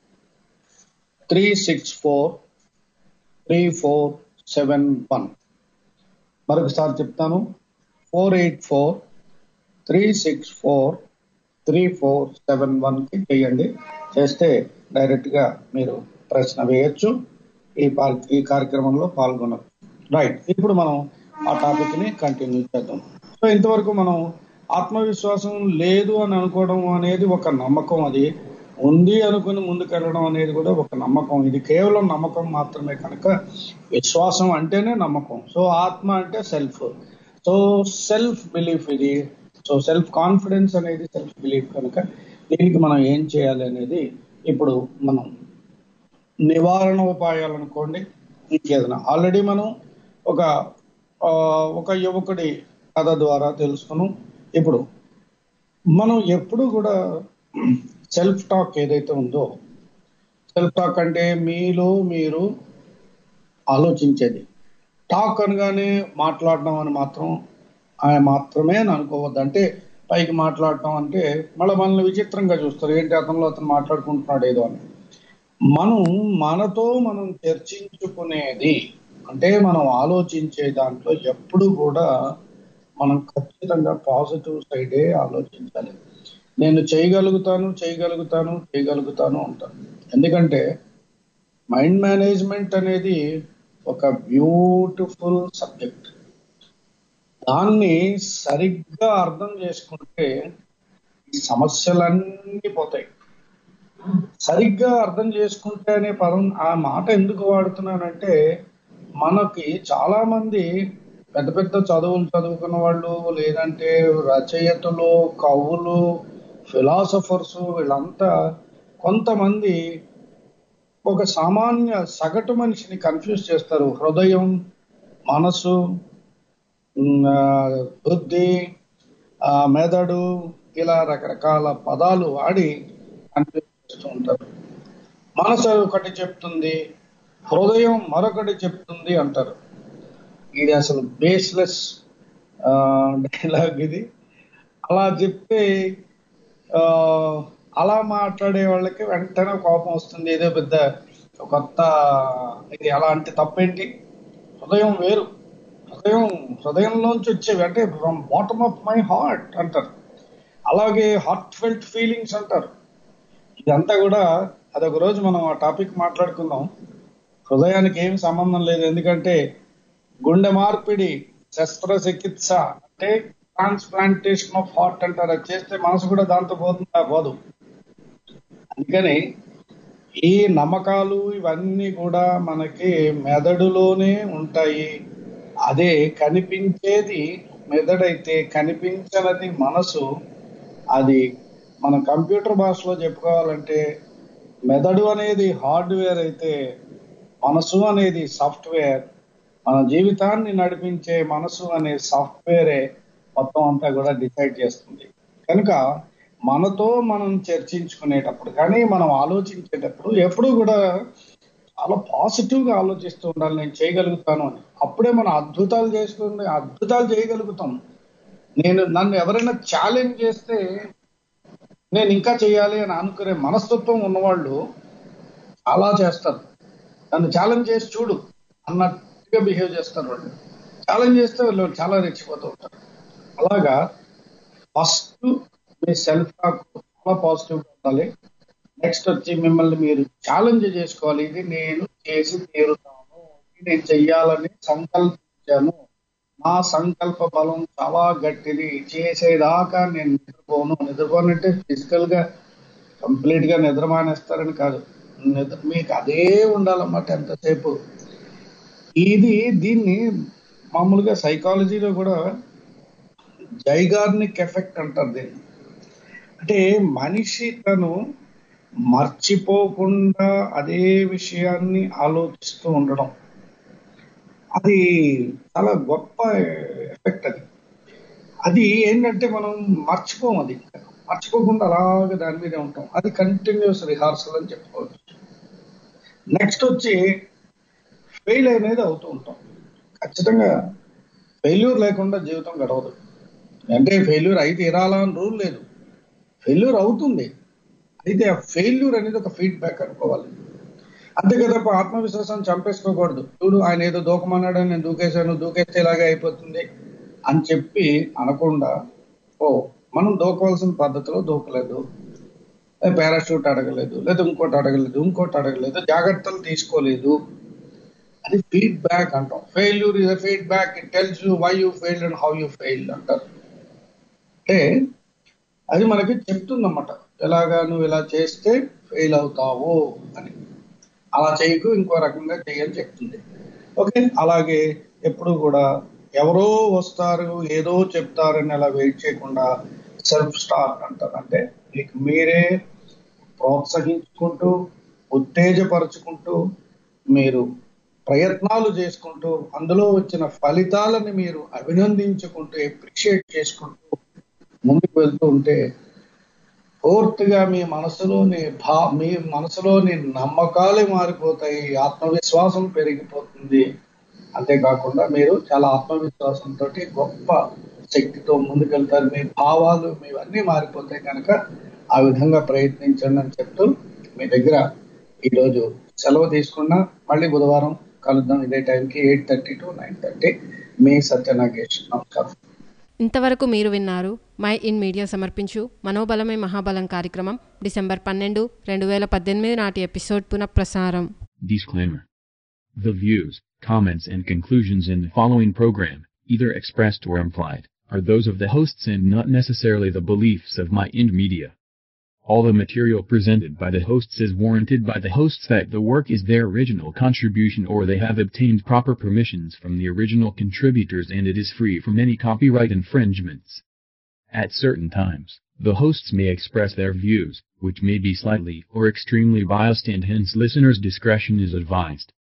S4: three six four three four seven one మరొకసారి చెప్తాను four eight four three six four three four seven వన్కి చేయండి చేస్తే డైరెక్ట్గా మీరు ప్రశ్న వేయొచ్చు ఈ పా- ఈ కార్యక్రమంలో పాల్గొనచ్చు రైట్ ఇప్పుడు మనం ఆ టాపిక్ని కంటిన్యూ చేద్దాం సో ఇంతవరకు మనం ఆత్మవిశ్వాసం లేదు అని అనుకోవడం అనేది ఒక నమ్మకం అది ఉంది అనుకుని ముందుకెళ్ళడం అనేది కూడా ఒక నమ్మకం ఇది కేవలం నమ్మకం మాత్రమే కనుక విశ్వాసం అంటేనే నమ్మకం సో ఆత్మ అంటే సెల్ఫ్ సో సెల్ఫ్ బిలీఫ్ ఇది సో సెల్ఫ్ కాన్ఫిడెన్స్ అనేది సెల్ఫ్ బిలీఫ్ కనుక దీనికి మనం ఏం చేయాలి అనేది ఇప్పుడు మనం నివారణ ఉపాయాలు అనుకోండి ఇంకేదైనా ఆల్రెడీ మనం ఒక ఆ, ఒక యువకుడి కథ ద్వారా తెలుసుకున్నాం ఇప్పుడు మనం ఎప్పుడు కూడా సెల్ఫ్ టాక్ ఏదైతే ఉందో సెల్ఫ్ టాక్ అంటే మీలో మీరు ఆలోచించేది టాక్ అనగానే మాట్లాడడం అని మాత్రం ఆయన మాత్రమే అని అనుకోవద్దు అంటే పైకి మాట్లాడటం అంటే మళ్ళీ మనల్ని విచిత్రంగా చూస్తారు ఏంటి అతనిలో అతను మాట్లాడుకుంటున్నాడు ఏదో అని మనం మనతో మనం చర్చించుకునేది అంటే మనం ఆలోచించే దాంట్లో ఎప్పుడు కూడా మనం ఖచ్చితంగా పాజిటివ్ సైడే ఆలోచించాలి నేను చేయగలుగుతాను చేయగలుగుతాను చేయగలుగుతాను అంటాను ఎందుకంటే మైండ్ మేనేజ్మెంట్ అనేది ఒక బ్యూటిఫుల్ సబ్జెక్ట్ దాన్ని సరిగ్గా అర్థం చేసుకుంటే ఈ సమస్యలన్నీ పోతాయి సరిగ్గా అర్థం చేసుకుంటే అనే పదం ఆ మాట ఎందుకు వాడుతున్నానంటే మనకి చాలా మంది పెద్ద పెద్ద చదువులు చదువుకున్న వాళ్ళు లేదంటే రచయితలు కవులు ఫిలాసఫర్స్ వీళ్ళంతా కొంతమంది ఒక సామాన్య సగటు మనిషిని కన్ఫ్యూజ్ చేస్తారు హృదయం మనసు ఉమ్, ఆ, బుద్ధి ఆ, మెదడు ఇలా రకరకాల పదాలు వాడి కన్ఫ్యూజ్ చేస్తూ ఉంటారు మనసు ఒకటి చెప్తుంది హృదయం మరొకటి చెప్తుంది అంటారు ఇది అసలు బేస్లెస్ డైలాగ్ ఇది అలా చెప్తే ఆ, అలా మాట్లాడే వాళ్ళకి వెంటనే కోపం వస్తుంది ఏదో పెద్ద కొత్త ఇది అలా అంటే తప్పేంటి హృదయం వేరు హృదయం హృదయంలోంచి వచ్చేవి అంటే from bottom of my heart అంటారు అలాగే హార్ట్ ఫెల్ట్ ఫీలింగ్స్ అంటారు ఇదంతా కూడా అదొక రోజు మనం ఆ టాపిక్ మాట్లాడుకుందాం హృదయానికి ఏం సంబంధం లేదు ఎందుకంటే గుండె మార్పిడి శస్త్రచికిత్స అంటే ట్రాన్స్ప్లాంటేషన్ ఆఫ్ హార్ట్ అంటారు అది చేస్తే మనసు కూడా దాంతో పోతుందా పోదు అందుకని ఈ నమ్మకాలు ఇవన్నీ కూడా మనకి మెదడులోనే ఉంటాయి అదే కనిపించేది మెదడైతే కనిపించనది మనసు అది మన కంప్యూటర్ భాషలో చెప్పుకోవాలంటే మెదడు అనేది హార్డ్వేర్ అయితే మనసు అనేది సాఫ్ట్వేర్ మన జీవితాన్ని నడిపించే మనసు అనే సాఫ్ట్వేరే మొత్తం అంతా కూడా డిసైడ్ చేస్తుంది కనుక మనతో మనం చర్చించుకునేటప్పుడు కానీ మనం ఆలోచించేటప్పుడు ఎప్పుడు కూడా చాలా పాజిటివ్ గా ఆలోచిస్తూ ఉండాలి నేను చేయగలుగుతాను అని అప్పుడే మనం అద్భుతాలు చేసుకుని అద్భుతాలు చేయగలుగుతాం నేను నన్ను ఎవరైనా ఛాలెంజ్ చేస్తే నేను ఇంకా చేయాలి అని అనుకునే మనస్తత్వం ఉన్నవాళ్ళు అలా చేస్తారు నన్ను ఛాలెంజ్ చేసి చూడు అన్నట్టుగా బిహేవ్ చేస్తారు వాళ్ళు ఛాలెంజ్ చేస్తే వాళ్ళు చాలా రెచ్చిపోతూ ఉంటారు అలాగా ఫస్ట్ మీ సెల్ఫ్ టాక్ చాలా పాజిటివ్ ఉండాలి నెక్స్ట్ వచ్చి మిమ్మల్ని మీరు ఛాలెంజ్ చేసుకోవాలి ఇది నేను చేసి తీరుతాను ఇది నేను చెయ్యాలని సంకల్పించాను నా సంకల్ప బలం చాలా గట్టిది చేసేదాకా నేను నిద్రపోను నిద్రపోనంటే ఫిజికల్ గా కంప్లీట్ గా నిద్ర మానేస్తారని కాదు నిద్ర మీకు అదే ఉండాలన్నమాట ఎంతసేపు ఇది దీన్ని మామూలుగా సైకాలజీలో కూడా జైగార్నిక్ ఎఫెక్ట్ అంటారు దీన్ని అంటే మనిషి తను మర్చిపోకుండా అదే విషయాన్ని ఆలోచిస్తూ ఉండడం అది చాలా గొప్ప ఎఫెక్ట్ అది అది ఏంటంటే మనం మర్చిపోం అది మర్చిపోకుండా అలాగే దాని మీదే ఉంటాం అది కంటిన్యూస్ రిహార్సల్ అని చెప్పుకోవచ్చు నెక్స్ట్ వచ్చి ఫెయిల్ అనేది అవుతూ ఉంటాం ఖచ్చితంగా ఫెయిల్యూర్ లేకుండా జీవితం గడవదు అంటే ఫెయిల్యూర్ అయితే తీరాలా అని రూల్ లేదు ఫెయిల్యూర్ అవుతుంది అయితే ఆ ఫెయిల్యూర్ అనేది ఒక ఫీడ్బ్యాక్ అనుకోవాలి అంతే కదా ఆత్మవిశ్వాసం చంపేసుకోకూడదు చూడు ఆయన ఏదో దూకమన్నాడని నేను దూకేశాను దూకేస్తే ఇలాగే అయిపోతుంది అని చెప్పి అనకుండా ఓ మనం దూకవలసిన పద్ధతిలో దూకలేదు పారాషూట్ అడగలేదు లేదా ఇంకోటి అడగలేదు ఇంకోటి అడగలేదు జాగ్రత్తలు తీసుకోలేదు అది ఫీడ్బ్యాక్ అంటాం failure is feedback it tells you why you fail and how you fail అంటారు అంటే అది మనకి చెప్తుందన్నమాట ఎలాగా నువ్వు ఇలా చేస్తే ఫెయిల్ అవుతావు అని అలా చేయకు ఇంకో రకంగా చేయని చెప్తుంది ఓకే అలాగే ఎప్పుడు కూడా ఎవరో వస్తారు ఏదో చెప్తారని అలా వెయిట్ చేయకుండా సెల్ఫ్ స్టార్ట్ అంటారు అంటే మీకు మీరే ప్రోత్సహించుకుంటూ ఉత్తేజపరుచుకుంటూ మీరు ప్రయత్నాలు చేసుకుంటూ అందులో వచ్చిన ఫలితాలని మీరు అభినందించుకుంటూ అప్రిషియేట్ చేసుకుంటూ ముందుకు వెళ్తూ ఉంటే పూర్తిగా మీ మనసులోని భా మీ మనసులోని నమ్మకాలే మారిపోతాయి ఆత్మవిశ్వాసం పెరిగిపోతుంది అంతేకాకుండా మీరు చాలా ఆత్మవిశ్వాసంతో గొప్ప శక్తితో ముందుకెళ్తారు మీ భావాలు మీవన్నీ మారిపోతాయి కనుక ఆ విధంగా ప్రయత్నించండి అని చెప్తూ మీ దగ్గర ఈరోజు సెలవు తీసుకున్నా మళ్ళీ బుధవారం కలుద్దాం ఇదే టైంకి eight thirty to nine thirty మీ సత్యనాగేష్ నమస్కారం
S3: ఇంతవరకు మీరు విన్నారు మై ఇన్ మీడియా సమర్పించు మనోబలమే మహాబలం కార్యక్రమం డిసెంబర్ పన్నెండు రెండు వేల పద్దెనిమిది నాటి ఎపిసోడ్ పునఃప్రసారం
S12: Disclaimer. The views, comments and conclusions in the following program, either expressed or implied, are those of the hosts and not necessarily the beliefs of My Ind Media. All the material presented by the hosts is warranted by the hosts that the work is their original contribution or they have obtained proper permissions from the original contributors and it is free from any copyright infringements. At certain times, the hosts may express their views, which may be slightly or extremely biased and hence listeners' discretion is advised.